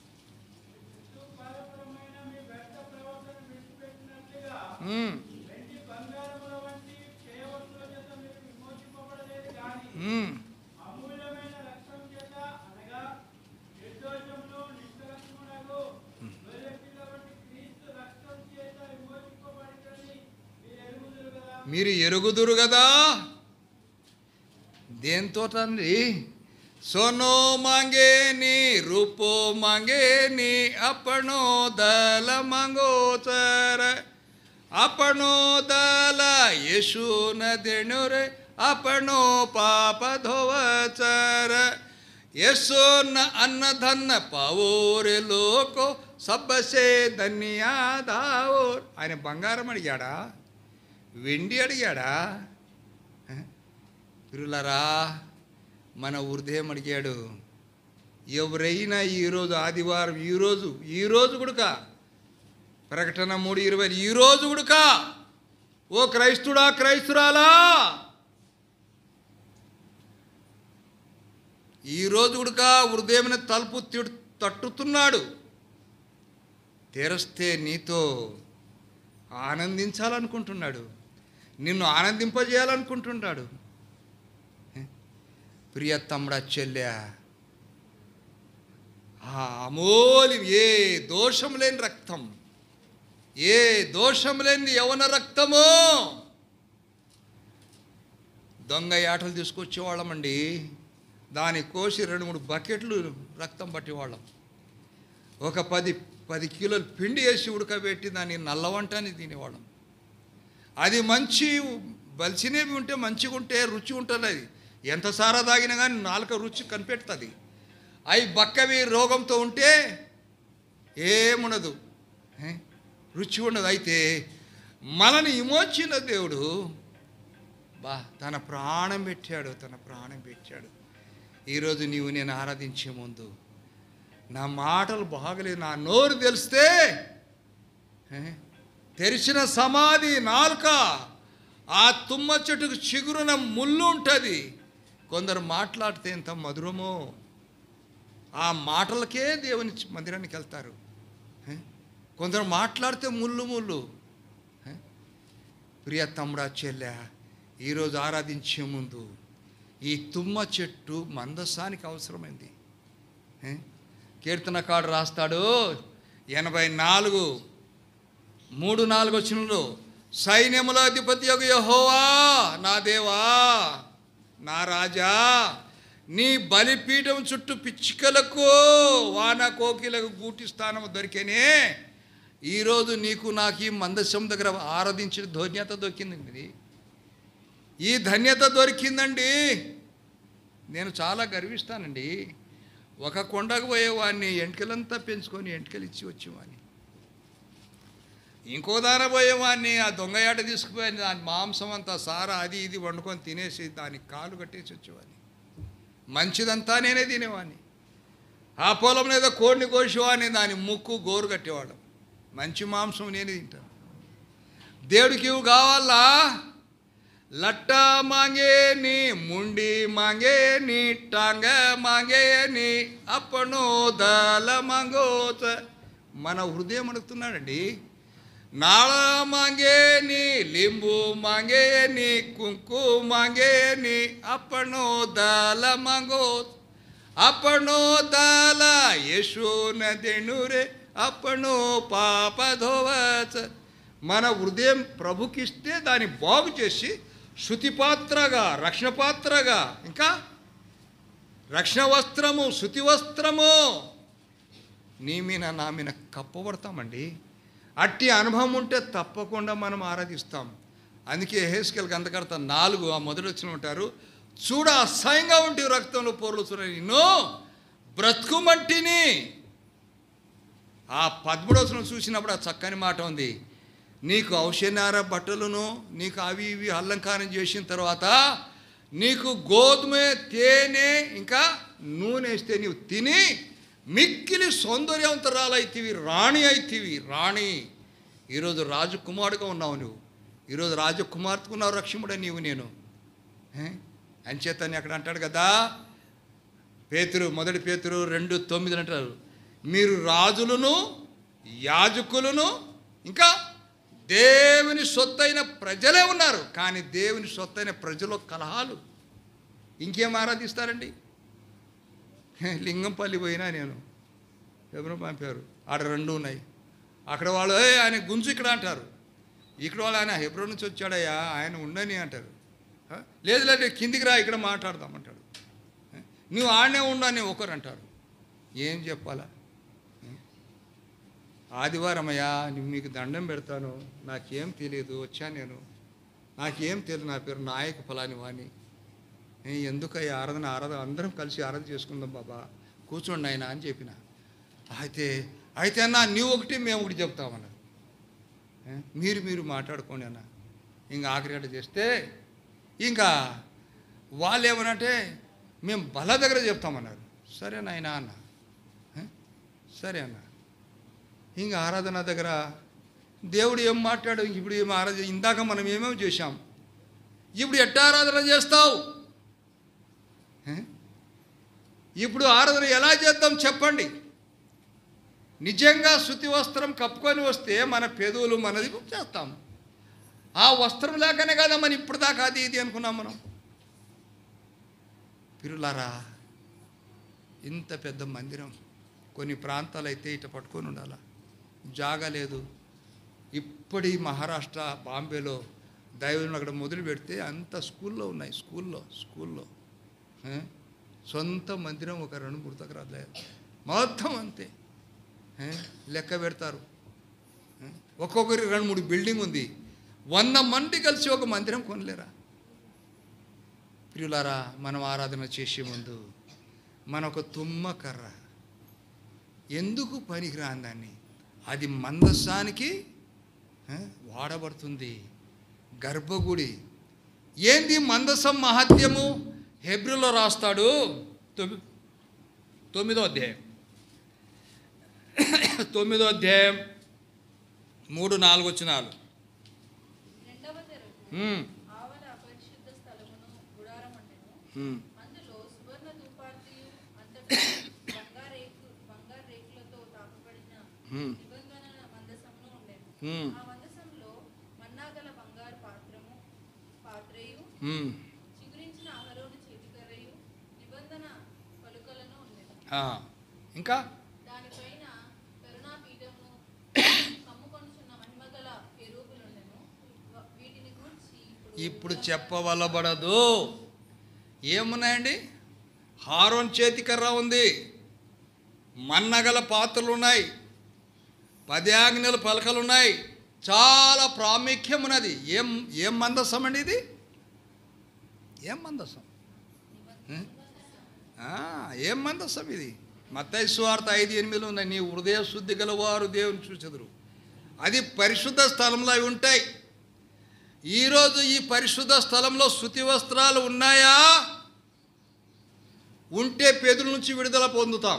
ఉమ్. ఉమ్. మీరు ఎరుగుదురు కదా దేంతో తండ్రి సోనో మాంగేని రూపో మాంగేని అప్పణో దల మంగోచర అప్పణో దల ಯೇಸು ನದಿಣುರೆ ಅಪಣೋ ಪಾಪ ಧೋವಚರ ಯೇಸೋನ ಅನ್ನಧನ್ನ పావోరే లోకో సబ్బసే ధన్యాదావోర్ ఆయన బంగారం అడిగాడా వెండి అడిగాడా హ? పిరులరా మన హృదయం అడిగాడు ఎవరైనా ఈరోజు ఆదివారం ఈరోజు ఈరోజు గుడుక ప్రకటన మూడు ఇరవై ఈరోజు గుడుక ఓ క్రైస్తుడా క్రైస్తురాలా ఈరోజు గుడుక హృదయం తలుపు తిడు తట్టుతున్నాడు తెరస్తే నీతో ఆనందించాలనుకుంటున్నాడు నిన్ను ఆనందింపజేయాలనుకుంటున్నాడు ప్రియ తమ్ముడా చెల్లె ఆ అమూల్యం ఏ దోషం లేని రక్తం ఏ దోషం లేని యవన రక్తము దొంగ ఆటలు తీసుకొచ్చేవాళ్ళమండి దాన్ని కోసి రెండు మూడు బకెట్లు రక్తం పట్టేవాళ్ళం ఒక పది పది కిలోలు పిండి వేసి ఉడకబెట్టి దాన్ని నల్లవంటని తినేవాళ్ళం అది మంచి బలిసినవి ఉంటే మంచిగా ఉంటే రుచి ఉంటుంది అది ఎంత సారా తాగినా కానీ నాలుక రుచి కనిపెడుతుంది అవి బక్కవి రోగంతో ఉంటే ఏముండదు ఏ? రుచి ఉండదు అయితే మనని విమోచిన దేవుడు బా తన ప్రాణం పెట్టాడు తన ప్రాణం పెట్టాడు ఈరోజు నీవు నేను ఆరాధించే ముందు నా మాటలు బాగలేదు నా నోరు తెలిస్తే ఏ? తెరిచిన సమాధి నాలుక ఆ తుమ్మ చెట్టుకు చిగురున ముళ్ళు ఉంటుంది కొందరు మాట్లాడితే ఎంత మధురమో ఆ మాటలకే దేవుని చి- మందిరానికి వెళ్తారు ఏ? కొందరు మాట్లాడితే ముళ్ళు ముళ్ళు ఏ? ప్రియ తమ్ముడా చెల్లె ఈరోజు ఆరాధించే ముందు ఈ తుమ్మ చెట్టు మందసానికి అవసరమైంది ఏ? కీర్తనకాడు రాస్తాడు ఎనభై నాలుగు మూడు నాలుగు వచ్చినలో సైన్యముల అధిపతి యొక్క యహోవా నా దేవా నా రాజా నీ బలిపీఠం చుట్టూ పిచ్చుకలకు వాన కోకిలకు గూటి స్థానం దొరికేనే ఈరోజు నీకు నాకు ఈ మందస్సం దగ్గర ఆరాధించిన ధన్యత దొరికిందండి ఈ ధన్యత దొరికిందండి నేను చాలా గర్విస్తానండి ఒక కొండకు పోయేవాడిని ఎంటికలంతా పెంచుకొని ఎంటికలు ఇచ్చి వచ్చేవాడిని ఇంకో దాన పోయేవాడిని ఆ దొంగయాట తీసుకుపోయి దాని మాంసం అంతా సారా అది ఇది వండుకొని తినేసి దానికి కాలు కట్టేసి వచ్చేవాడిని మంచిదంతా నేనే తినేవాడిని ఆ పొలంలో ఏదో కోడిని కోసేవాడిని దాని ముక్కు గోరు కట్టేవాడు మంచి మాంసం నేనే తింటాను దేవుడికి ఇవి కావాలా లట్ట మాంగే నీ ముండి మాంగే నీ టాంగ మాంగే నీ అప్పను దల మాంగోత మన హృదయం అడుగుతున్నాడండి నాళ మాంగే నీ లింబు మాంగే నీ కుంకు మాంగే నీ అప్పను దల మాంగోత అప్పను దల యశో నదెణురే అప్పను పాప ధోవచ మన హృదయం ప్రభుకిస్తే దాన్ని బాగు చేసి శృతిపాత్రగా రక్షణ పాత్రగా ఇంకా రక్షణ వస్త్రము శృతి వస్త్రము నీ మీద నా మీద కప్పబడతామండి అట్టి అనుభవం ఉంటే తప్పకుండా మనం ఆరాధిస్తాం అందుకే హేస్కెల్ గంధకర్త నాలుగు ఆ మొదటి వచ్చిన ఉంటారు చూడ అసహ్యంగా ఉంటే రక్తంలో పోర్లు చూడ నిన్ను బ్రతుకుమంటిని ఆ పద్మూడవసరం చూసినప్పుడు ఆ చక్కని మాట ఉంది నీకు ఔషధార బట్టలను నీకు అవి ఇవి అలంకారం చేసిన తర్వాత నీకు గోధుమ తేనె ఇంకా నూనె వేస్తే నీవు తిని మిక్కిలి సౌందర్యవంతరాలైతివి రాణి అయితివి రాణి ఈరోజు రాజకుమారుడుగా ఉన్నావు నువ్వు ఈరోజు రాజకుమార్తెకున్నావు రక్షముడే నీవు నేను ఏ? అంచేతని అక్కడ అంటాడు కదా పేతురు మొదటి పేతురు రెండు తొమ్మిది అంటారు మీరు రాజులను యాజకులను ఇంకా దేవుని సొత్తైన ప్రజలే ఉన్నారు కానీ దేవుని సొత్తైన ప్రజలు కలహాలు ఇంకేం ఆరాధిస్తారండి లింగంపల్లి పోయినా నేను ఎవరు పంపారు ఆడ రెండు ఉన్నాయి అక్కడ వాళ్ళు "ఏయ్, ఆయన గుంజు ఇక్కడ అంటారు ఇక్కడ వాళ్ళు ఆయన హెబ్రో నుంచి వచ్చాడయ్యా ఆయన ఉండని అంటారు "హ? లేదు లేదు కిందికి రా ఇక్కడ మాట్లాడదాం అంటాడు "హ? నువ్వు ఆడనే ఉండని ఒకరు అంటారు ఏం చెప్పాలా ఆదివారం అయ్యా నేను మీకు దండం పెడతాను నాకేం తెలియదు వచ్చాను నేను నాకేం తెలియదు నా పేరు నాయక ఫలాని వాణి ఏ, ఎందుకయ్యా ఆరాధన ఆరాధన అందరం కలిసి ఆరాధన చేసుకుందాం బాబా కూర్చోండి ఆయన అని చెప్పిన అయితే అయితే అన్న నీవు ఒకటి మేము ఒకటి చెప్తామన్నారు ఏ, మీరు మీరు మాట్లాడుకోండి అన్న ఇంకా ఆఖరి చేస్తే ఇంకా వాళ్ళు ఏమనంటే మేము బల దగ్గర చెప్తామన్నారు సరే నాయన అన్న ఏ, సరే అన్న ఇంకా ఆరాధన దగ్గర దేవుడు ఏం మాట్లాడు ఇప్పుడు ఏం ఆరాధన ఇందాక మనం ఏమేమి చేశాం ఇప్పుడు ఎట్ట ఆరాధన చేస్తావు ఏ? ఇప్పుడు ఆరాధన ఎలా చేద్దాం చెప్పండి నిజంగా శృతి వస్త్రం కప్పుకొని వస్తే మన పెదవులు మనది చేస్తాం ఆ వస్త్రం లేకనే కదా మనం ఇప్పుడు దాకా అది ఇది అనుకున్నాం మనం పిరులారా ఇంత పెద్ద మందిరం కొన్ని ప్రాంతాలు అయితే ఇట పట్టుకొని ఉండాలా జాగా లేదు ఇప్పటి మహారాష్ట్ర బాంబేలో దైవం అక్కడ మొదలు పెడితే అంత స్కూల్లో ఉన్నాయి స్కూల్లో స్కూల్లో ఏ? సొంత మందిరం ఒక రెండు మూడు దగ్గర లేదు మొత్తం అంతే ఏ? లెక్క పెడతారు ఏ? ఒక్కొక్కరికి రెండు మూడు బిల్డింగ్ ఉంది వంద మంది కలిసి ఒక మందిరం కొనలేరా ప్రియులారా మనం ఆరాధన చేసే ముందు మన ఒక తుమ్మ కర్ర ఎందుకు పనికిరాని దాన్ని అది మందస్సానికి ఆ, వాడబడుతుంది గర్భగుడి ఏంది మందసం మహత్యము హెబ్రిలో రాస్తాడు తొమ్మి తొమ్మిదో అధ్యాయం తొమ్మిదో అధ్యాయం మూడు నాలుగు వచ్చినాలు రెండవ తెరకు ఉమ్, ఆవల అపరిశుద్ధ స్థలమును గుడారమంటెను ఉమ్, అందులో సువర్ణ ధూపార్తియు అంతటా బంగారేకు బంగారు రేకులతో తాకబడిన ఉమ్, నిబంధన మందసమును ఉండెను ఉమ్, ఆ మందసంలో మన్నాగల బంగారు పాత్రము పాత్రయు ఉమ్. చిగురించిన అహరోను చేతికర్రయు నిబంధన పలుకలను ఉండెను ఆ, ఇంకా దానిపైన కరుణాపీఠమును కమ్ముకొనుచున్న మహిమగల కెరూబులుండెను వ- వీటిని గూర్చి ఇప్పుడు చెప్పవలబడదు ఏమున్నాయండి హారోన్ చేతి కర్ర ఉంది మన్నగల పాత్రలు ఉన్నాయి పది ఆజ్ఞల పలకలు ఉన్నాయి చాలా ప్రాముఖ్యం ఉన్నది ఏం ఏం మందసం అండి ఇది ఏం మందసం ఉం? ఆ, ఏం మందసం ఇది మత్తయి సువార్త ఐదు ఎనిమిదిలో ఉన్నాయి నీ హృదయ శుద్ధి గల వారు దేవుని చూచెదరు అది పరిశుద్ధ స్థలంలో అవి ఉంటాయి ఈరోజు ఈ పరిశుద్ధ స్థలంలో శుతి వస్త్రాలు ఉన్నాయా ఉంటే పెదుల నుంచి విడుదల పొందుతాం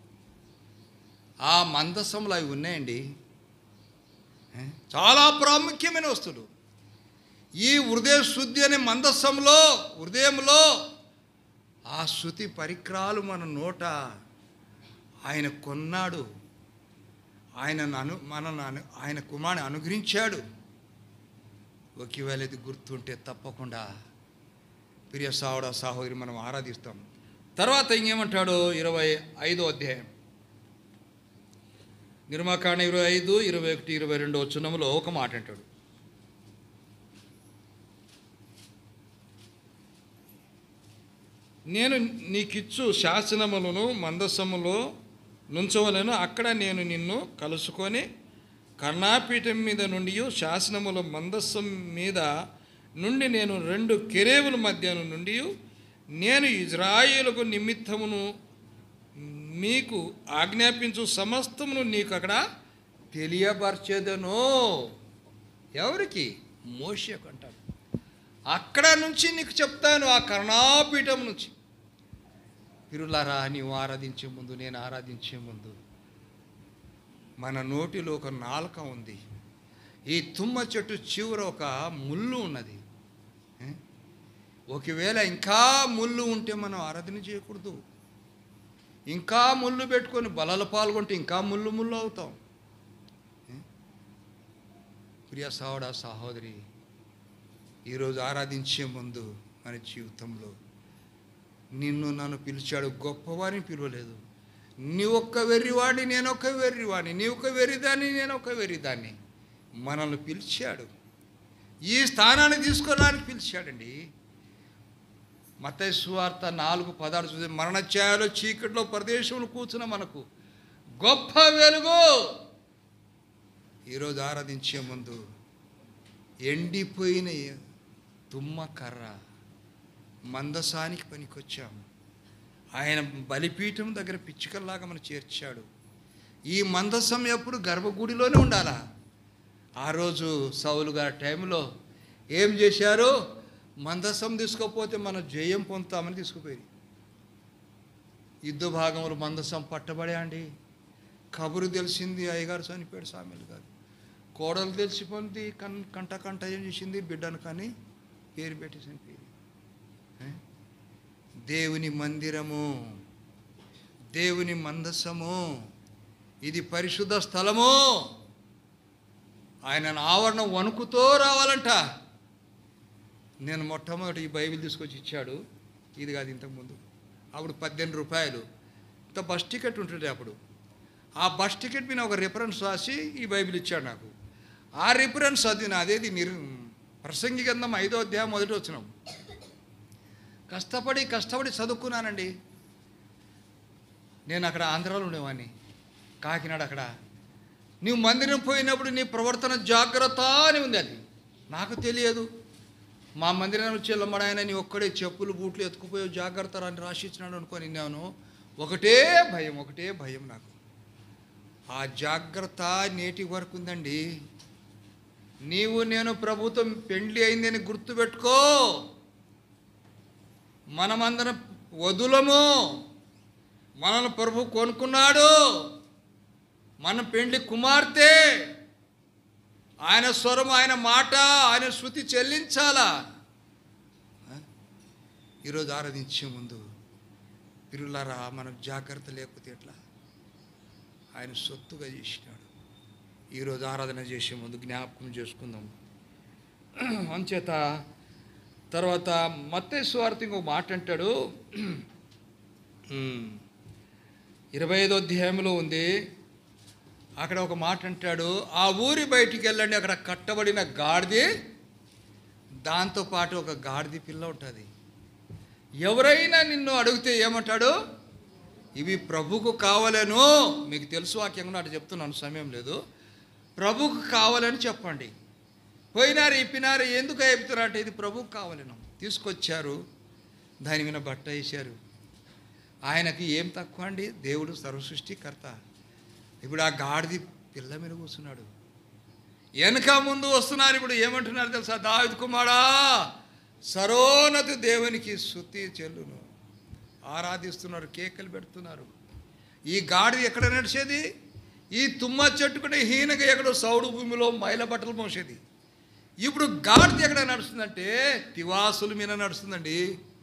ఆ మందసంలో అవి ఉన్నాయండి ఏ? చాలా ప్రాముఖ్యమైన వస్తువులు ఈ హృదయ శుద్ధి అనే మందస్సంలో హృదయంలో ఆ శృతి పరికరాలు మన నోట ఆయన కొన్నాడు ఆయన అను మనల్ని అను ఆయన కుమారుని అనుగ్రహించాడు ఒకవేళ ఇది గుర్తుంటే తప్పకుండా ప్రియ సావుడ సహోదరి మనం ఆరాధిస్తాం తర్వాత ఇంకేమంటాడు ఇరవై ఐదో అధ్యాయం నిర్మాకాండ ఇరవై ఐదు ఇరవై ఒకటి ఇరవై రెండు వచనంలో ఒక మాట అంటాడు నేను నీకిచ్చు శాసనములను మందసములో నుంచవలను అక్కడ నేను నిన్ను కలుసుకొని కర్ణాపీఠం మీద నుండి శాసనముల మందస్సం మీద నుండి నేను రెండు కెరేవుల మధ్య నుండి నేను ఇజ్రాయేలుకు నిమిత్తమును మీకు ఆజ్ఞాపించు సమస్తమును నీకు అక్కడ తెలియపరచేదను ఎవరికి మోషకు అంటారు అక్కడ నుంచి నీకు చెప్తాను ఆ కరుణాపీఠం నుంచి పిరులారా నీవు ఆరాధించే ముందు నేను ఆరాధించే ముందు మన నోటిలో ఒక నాలుక ఉంది ఈ తుమ్మ చెట్టు చివర ఒక ముళ్ళు ఉన్నది ఏ? ఒకవేళ ఇంకా ముళ్ళు ఉంటే మనం ఆరాధన చేయకూడదు ఇంకా ముళ్ళు పెట్టుకొని బలలు పాల్గొంటే ఇంకా ముళ్ళు ముళ్ళు అవుతాం ఏ? ప్రియ సహోడ సహోదరి ఈరోజు ఆరాధించే ముందు మన జీవితంలో నిన్ను నన్ను పిలిచాడు గొప్పవారిని పిలవలేదు నీ ఒక్క వెర్రివాడిని నేను ఒక వెర్రివాడిని నీ ఒక వెర్రిదాన్ని నేను ఒక వెర్రిదాన్ని మనల్ని పిలిచాడు ఈ స్థానాన్ని తీసుకోవడానికి పిలిచాడండి మతయ్య సువార్త నాలుగు పదాలు చూసి మరణఛాయలో చీకట్లో ప్రదేశంలో కూర్చున్న మనకు గొప్ప వెలుగు ఈరోజు ఆరాధించే ముందు ఎండిపోయిన తుమ్మ కర్ర మందసానికి పనికొచ్చాము ఆయన బలిపీఠం దగ్గర పిచ్చుకల్లాగా మనం చేర్చాడు ఈ మందసం ఎప్పుడు గర్భగుడిలోనే ఉండాలా ఆ రోజు సౌలు గారి టైంలో ఏం చేశారు మందసం తీసుకోకపోతే మనం జయం పొందుతామని తీసుకుపోయి యుద్ధ భాగంలో మందసం పట్టబడే అండి కబురు తెలిసింది అయ్యగారు చనిపోయాడు సామెలు గారు కోడలు తెలిసిపోయింది కన్ కంట కంట ఏం చేసింది బిడ్డను కానీ పేరు పెట్టి చనిపోయింది ఏ? దేవుని మందిరము దేవుని మందసము ఇది పరిశుద్ధ స్థలము ఆయన ఆవరణ వణుకుతో రావాలంట నేను మొట్టమొదటి ఈ బైబిల్ తీసుకొచ్చి ఇచ్చాడు ఇది కాదు ఇంతకుముందు అప్పుడు పద్దెనిమిది రూపాయలు ఇంత బస్ టికెట్ ఉంటుంది అప్పుడు ఆ బస్ టికెట్ మీద ఒక రిఫరెన్స్ రాసి ఈ బైబిల్ ఇచ్చాడు నాకు ఆ రిఫరెన్స్ అది నాదేది నిర్ ప్రసంగి గంధం ఐదో అధ్యాయం మొదటి వచ్చినాం కష్టపడి కష్టపడి చదువుకున్నానండి నేను అక్కడ ఆంధ్రాలో ఉండేవాడిని కాకినాడ అక్కడ నీవు మందిరం పోయినప్పుడు నీ ప్రవర్తన జాగ్రత్త అని ఉంది అది నాకు తెలియదు మా మందిరం వచ్చి వెళ్ళమడాయన నీ ఒక్కడే చెప్పులు బూట్లు ఎత్తుకుపోయి జాగ్రత్త అని రాసిచ్చినాడు అనుకొని నేను ఒకటే భయం ఒకటే భయం నాకు ఆ జాగ్రత్త నేటి వరకు ఉందండి నీవు నేను ప్రభుత్వం పెండ్లి అయిందని గుర్తుపెట్టుకో మనమందరం వదులము మనల్ని ప్రభు కొనుక్కున్నాడు మన పెండ్లి కుమార్తె ఆయన స్వరం ఆయన మాట ఆయన శృతి చెల్లించాలా ఆ? ఈరోజు ఆరాధించే ముందు పిరులారా మనకు జాగ్రత్త లేకపోతే ఎట్లా ఆయన సొత్తుగా చేసినాడు ఈరోజు ఆరాధన చేసే ముందు జ్ఞాపకం చేసుకుందాం అంచేత తర్వాత మత్తయి స్వార్థ ఇంకొక మాట అంటాడు ఉమ్, ఇరవై ఐదో అధ్యాయంలో ఉంది అక్కడ ఒక మాట అంటాడు ఆ ఊరి బయటికి వెళ్ళండి అక్కడ కట్టబడిన గాడిది దాంతోపాటు ఒక గాడిది పిల్ల ఉంటుంది ఎవరైనా నిన్ను అడిగితే ఏమంటాడు ఇవి ప్రభుకు కావాలను మీకు తెలుసు వాక్యంగా అటు చెప్తున్నాను సమయం లేదు ప్రభుకు కావాలని చెప్పండి పోయినారు ఇప్పినారు ఎందుకు చెప్తున్నారు అంటే ఇది ప్రభుకు కావాలను తీసుకొచ్చారు దాని మీద బట్ట వేశారు ఆయనకి ఏం తక్కువ అండి దేవుడు సర్వసృష్టికర్త ఇప్పుడు ఆ గాడిది పిల్ల మీద కూర్చున్నాడు వెనక ముందు వస్తున్నారు ఇప్పుడు ఏమంటున్నారు తెలుసా దావిద్ కుమారా సరోన్నతి దేవునికి శుద్ధి చెల్లును ఆరాధిస్తున్నారు కేకలు పెడుతున్నారు ఈ గాడిది ఎక్కడ నడిచేది ఈ తుమ్మ చెట్టుకుంటే హీనగా ఎక్కడో సౌడు భూమిలో మైల బట్టలు మోసేది ఇప్పుడు గాడిది ఎక్కడ నడుస్తుందంటే తివాసుల మీద నడుస్తుందండి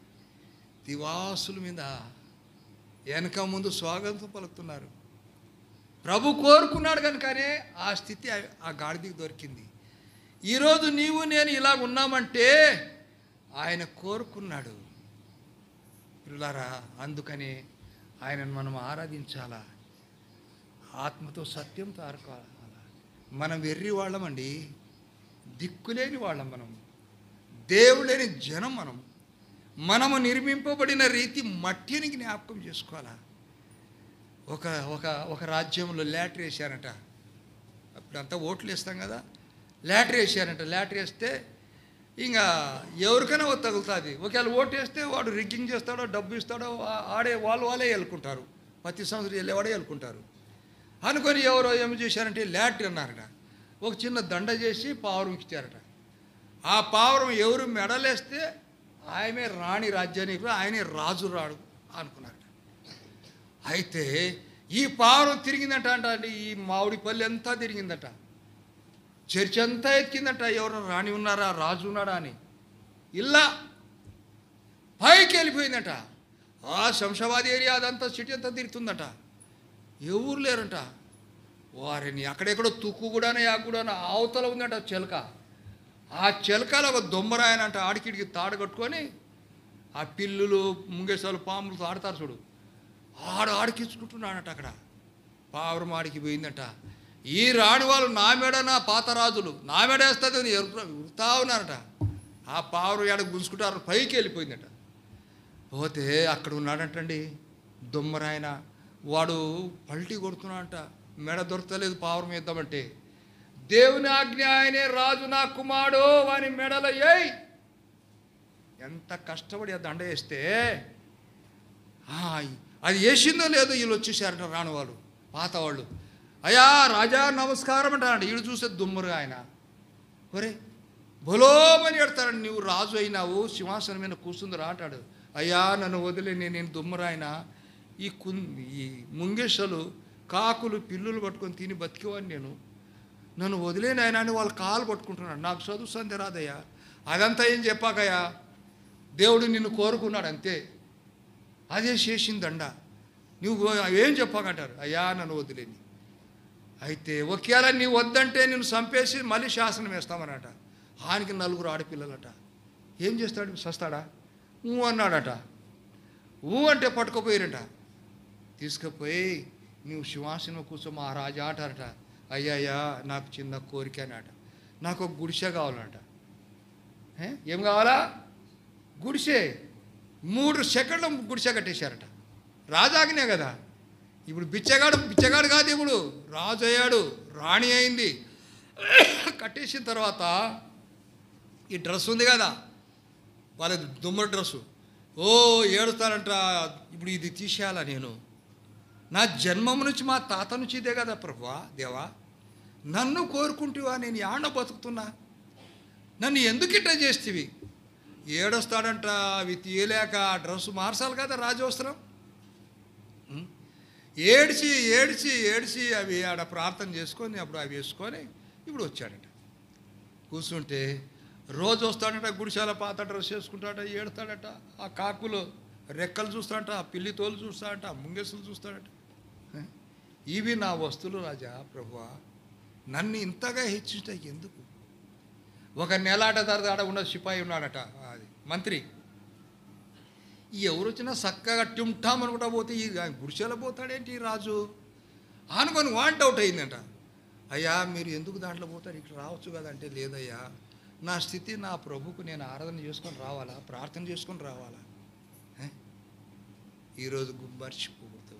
తివాసుల మీద వెనక ముందు స్వాగతం పలుకుతున్నారు ప్రభు కోరుకున్నాడు కనుకనే ఆ స్థితి ఆ- ఆ గాడిదికి దొరికింది ఈరోజు నీవు నేను ఇలా ఉన్నామంటే ఆయన కోరుకున్నాడు పిల్లారా అందుకని ఆయనను మనం ఆరాధించాలా ఆత్మతో సత్యంతో ఆరుకోవాలా మనం వెర్రి వాళ్ళమండి దిక్కులేని వాళ్ళం మనం దేవుడేని జనం మనం మనము నిర్మింపబడిన రీతి మట్టిని జ్ఞాపకం చేసుకోవాలా ఒక ఒక ఒక రాజ్యంలో లాటరీ వేశారట అప్పుడంతా ఓట్లు వేస్తాం కదా లాటరీ వేసారంట లాటరీ వేస్తే ఇంకా ఎవరికైనా ఓ తగులుతుంది ఒకవేళ ఓటు వేస్తే వాడు రిగ్గింగ్ చేస్తాడో డబ్బు ఇస్తాడో ఆ- ఆడే వాళ్ళు వాళ్ళే వెళ్ళుకుంటారు ప్రతి సంవత్సరం వెళ్ళేవాడే వెళ్ళుకుంటారు అనుకొని ఎవరో ఏమి చేశారంటే లాటరీ అన్నారట ఒక చిన్న దండ చేసి పావురం ఇచ్చారట ఆ పావురం ఎవరు మెడలేస్తే ఆయనే రాణి రాజ్యానికి ఆయనే రాజు రాడు అనుకున్నారట అయితే ఈ పావురం తిరిగిందట అంట అండి ఈ మామిడి పల్లె అంతా తిరిగిందట చర్చ్ అంతా ఎత్తిందట ఎవరైనా రాణి ఉన్నారా రాజు ఉన్నాడా అని ఇలా పైకి వెళ్ళిపోయిందట ఆ శంషాబాద్ ఏరియా అదంతా సిటీ అంతా తిరుగుతుందట ఎవరు లేరంట వారిని అక్కడెక్కడో తుక్కు కూడానే యాకు కూడానే అవతల ఉందట చిలక ఆ చిలకలో ఒక దొమ్మరాయనంట ఆడికిడికి తాడు కట్టుకొని ఆ పిల్లులు ముంగేసాలు పాములు ఆడతారు చూడు ఆడు ఆడికించుకుంటున్నాడట అక్కడ పావురం ఆడికి పోయిందట ఈ రాణి వాళ్ళు నా మెడ నా పాత రాజులు నా మెడ వేస్తుంది ఉరుతా ఉన్నారట ఆ పావురం ఏడ గుంజుకుంటారు పైకి వెళ్ళిపోయిందట పోతే అక్కడ ఉన్నాడంటండి దుమ్మరాయన వాడు పల్టీ కొడుతున్నాడంట మెడ దొరకలేదు పావురం వేద్దామంటే దేవుని ఆజ్ఞ ఆయనే రాజు నా కుమారుడు వాని మెడల ఏయ్ ఎంత కష్టపడి ఆ దండ వేస్తే ఆ, అది వేసిందో లేదో వీళ్ళు వచ్చేసారంట రాని వాళ్ళు పాత వాళ్ళు అయ్యా రాజా నమస్కారం అంటాడు వీడు చూస్తే దుమ్మరు ఆయన ఒరే బలోమని ఎడతాడు నువ్వు రాజు అయినావు సింహాసనం మీద కూర్చుందిరా అంటాడు అయ్యా నన్ను వదిలే నేను నేను దుమ్మరాయన ఈ కు ఈ ముంగేషలు కాకులు పిల్లులు పట్టుకొని తిని బతికేవాడిని నేను నన్ను వదిలేని ఆయన అని వాళ్ళు కాలు పట్టుకుంటున్నాడు నాకు చదువు సంధి రాదయ్యా అదంతా ఏం చెప్పాకయ్యా దేవుడు నిన్ను కోరుకున్నాడు అంతే అదే చేసిందండ నువ్వు ఏం చెప్పాకంటారు అయ్యా నన్ను వదిలేని అయితే ఒకవేళ నీవు వద్దంటే నేను చంపేసి మళ్ళీ శాసనం వేస్తామన్నట ఆయనకి నలుగురు ఆడపిల్లలట ఏం చేస్తాడు సస్తాడా ఊ అన్నాడట ఊ అంటే పట్టుకుపోయారట తీసుకుపోయి నువ్వు సింహాసనం కూర్చో మా రాజా అంటారట అయ్యయ్యా నాకు చిన్న కోరిక అన్నట నాకు ఒక గుడిసె కావాలంట ఏ? ఏం కావాలా గుడిసె మూడు సెకండ్లు గుడిసె కట్టేశారట రాజాగినే కదా ఇప్పుడు బిచ్చగాడు బిచ్చగాడు కాదు ఇప్పుడు రాజు అయ్యాడు రాణి అయింది కట్టేసిన తర్వాత ఈ డ్రెస్ ఉంది కదా వాళ్ళ దుమ్మ డ్రెస్సు ఓ ఏడుస్తారంట ఇప్పుడు ఇది తీసేయాలా నేను నా జన్మం నుంచి మా తాత నుంచి ఇదే కదా ప్రభువా దేవా నన్ను కోరుకుంటువా నేను యాడ బతుకుతున్నా నన్ను ఎందుకు ఇట్లా చేస్తేవి ఏడొస్తాడంట అవి తీయలేక ఆ డ్రెస్సు మార్చాలి కదా రాజవస్త్రం ఉం? ఏడ్చి ఏడ్చి ఏడ్చి అవి ఆడ ప్రార్థన చేసుకొని అప్పుడు అవి వేసుకొని ఇప్పుడు వచ్చాడట కూర్చుంటే రోజు వస్తాడట గుడిశాల పాత డ్రెస్ వేసుకుంటాడట ఏడుతాడట ఆ కాకులు రెక్కలు చూస్తాడట ఆ పిల్లి తోలు చూస్తాడట ఆ ముంగెసులు చూస్తాడట హ? ఇవి నా వస్తువులు రాజా ప్రభువా నన్ను ఇంతగా హెచ్చించట ఎందుకు ఒక నెలాట తర్వాత ఆడ ఉన్న సిపాయి ఉన్నాడట అది మంత్రి ఈ ఎవరు వచ్చినా చక్కగా టిమ్టామ్ అనుకుంటా పోతే ఈ గుడిసెల పోతాడేంటి ఈ రాజు అనుకొని వాంట్ అవుట్ అయిందంట అయ్యా మీరు ఎందుకు దాంట్లో పోతారు ఇక్కడ రావచ్చు కదా అంటే లేదయ్యా నా స్థితి నా ప్రభుకు నేను ఆరాధన చేసుకొని రావాలా ప్రార్థన చేసుకొని రావాలా ఈరోజు గుమ్మర్చిపోకూడదు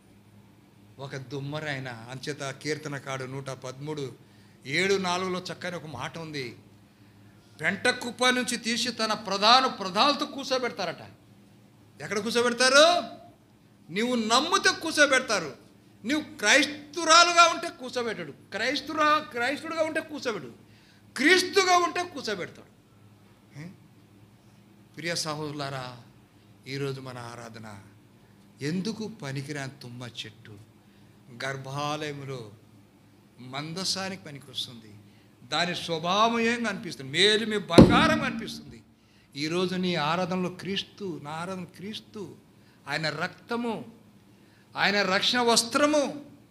ఒక దుమ్మరైన అంచేత కీర్తనకాడు నూట పదమూడు ఏడు నాలుగులో చక్కని ఒక మాట ఉంది పెంట కుప్ప నుంచి తీసి తన ప్రధాన ప్రధాలతో కూర్చోబెడతారట ఎక్కడ కూర్చోబెడతారు నీవు నమ్మితే కూర్చోబెడతారు నువ్వు క్రైస్తురాలుగా ఉంటే కూర్చోబెట్టడు క్రైస్తురా క్రైస్తుడుగా ఉంటే కూర్చోబెడు క్రీస్తుగా ఉంటే కూర్చోబెడతాడు ఏ? ప్రియ సహోదరులారా ఈరోజు మన ఆరాధన ఎందుకు పనికిరాని తుమ్మ చెట్టు గర్భాలయంలో మందసానికి పనికొస్తుంది దాని స్వభావం ఏం అనిపిస్తుంది మేలు మీ బంగారం అనిపిస్తుంది ఈరోజు నీ ఆరాధనలో క్రీస్తు నా ఆరాధన క్రీస్తు ఆయన రక్తము ఆయన రక్షణ వస్త్రము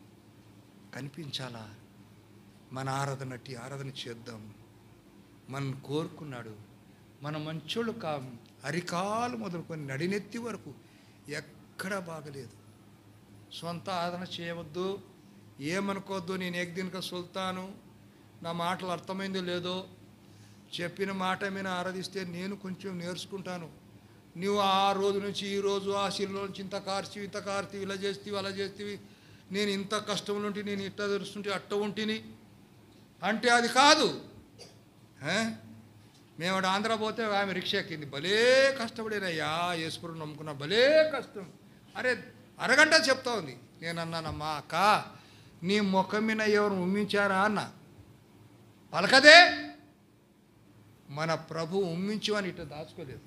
కనిపించాలా మన ఆరాధన అట్టి ఆరాధన చేద్దాం మనం కోరుకున్నాడు మన మంచోళ్ళు కా అరికాలు మొదలుకొని నడినెత్తి వరకు ఎక్కడా బాగలేదు సొంత ఆరాధన చేయవద్దు ఏమనుకోవద్దు నేను ఏకదినక సుల్తాను నా మాటలు అర్థమైందో లేదో చెప్పిన మాట మీద ఆరాధిస్తే నేను కొంచెం నేర్చుకుంటాను నువ్వు ఆ రోజు నుంచి ఈ రోజు ఆ శిల్లో నుంచి ఇంత కార్చివి ఇంత కార్తీవి ఇలా చేస్తీవి అలా చేస్తీవి నేను ఇంత కష్టంలో ఉంటే నేను ఇట్ట తెరుస్తుంటే అట్ట ఉంటిని అంటే అది కాదు ఏ? మేము అటు ఆంధ్ర పోతే ఆమె రిక్షా ఎక్కింది భలే కష్టపడినయ్యా యేసుపురం నమ్ముకున్నా భలే కష్టం అరే అరగంట చెప్తా ఉంది నేను అన్నానమ్మా అక్క నీ ముఖం మీద ఎవరు ఉమ్మించారా అన్న పలకదే మన ప్రభు ఉమ్మించు అని ఇట్లా దాచుకోలేదు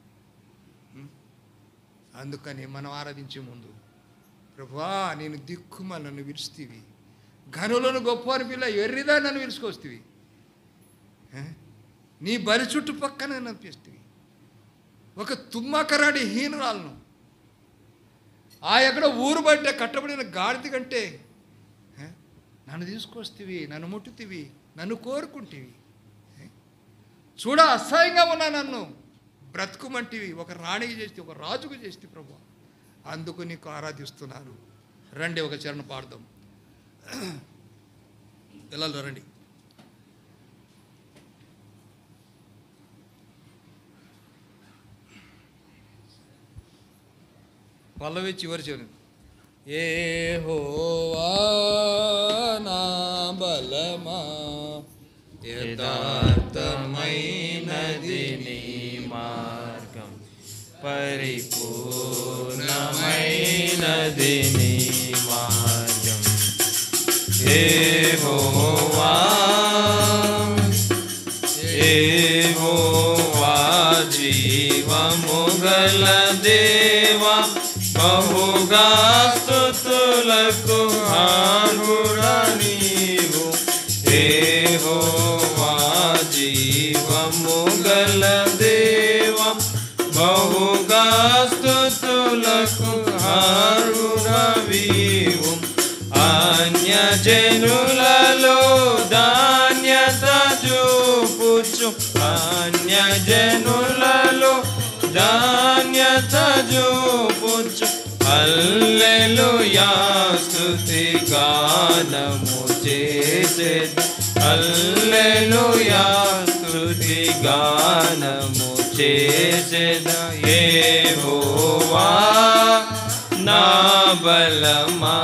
ఉం? అందుకని మనం ఆరాధించే ముందు ప్రభువా నేను దిక్కుమ నన్ను విరుస్తీవి ఘనులను గొప్ప అని పిల్ల ఎర్రిదా నన్ను విరుచుకొస్తీవి ఏ? నీ బలి చుట్టుపక్కన అనిపిస్తుంది ఒక తుమ్మకరాడి హీనురాలను ఆ ఎక్కడ ఊరు బయట కట్టబడిన గాడిద కంటే ఏ? నన్ను తీసుకొస్తేవి నన్ను ముట్టుతీవి నన్ను కోరుకుంటేవి ఏ? చూడ అసహ్యంగా ఉన్నా నన్ను బ్రతుకుమంటివి ఒక రాణికి చేస్తే ఒక రాజుకు చేస్తే ప్రభు అందుకు నీకు ఆరాధిస్తున్నాను రండి ఒక చరణ పాడదాం పిల్లలు రండి పల్లవి చివరి చివరి ఏ హోవా నా బలమా యథార్థమైనది నీ మార్గం పరిపూర్ణమైనది నీ మార్గం ఏహోవా ఏహోవా జీవము గల దేవా బహుగా స్తుతులకు హారుడా నీవు ఏహోవా జీవము గల దేవా బహుగా స్తుతులకు హారుడవీవు అన్యజనులలో ధాన్యత చూపుచు అన్యజనులలో ధాన్యత చూపుచు అల్లెలుయా స్తుతి గానము చేసే అల్లెలుయా స్తుతి గానము చేసేద ఏహోవా నా బలమా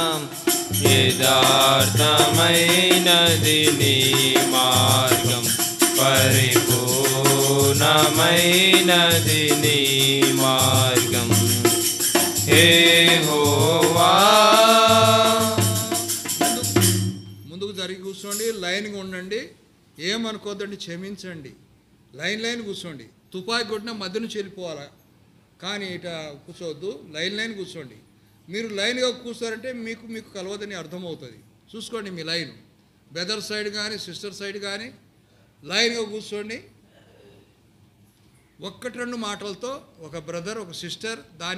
యథార్థమైనది నీ మార్గం పరిపూర్ణమైనది నీ మార్గం ఏహోవా ముందుకు జరిగి కూర్చోండి లైన్గా ఉండండి ఏమనుకోద్దండి క్షమించండి లైన్ లైన్ కూర్చోండి తుపాకి కొట్టిన మధ్య నుంచి వెళ్ళిపోవాలా కానీ ఇట కూర్చోవద్దు లైన్ లైన్ కూర్చోండి మీరు లైన్గా కూర్చోరంటే మీకు మీకు కలవదని అర్థమవుతుంది చూసుకోండి మీ లైన్ బ్రదర్ సైడ్ కానీ సిస్టర్ సైడ్ కానీ లైన్గా కూర్చోండి ఒక్కటి రెండు మాటలతో ఒక బ్రదర్ ఒక సిస్టర్ దాని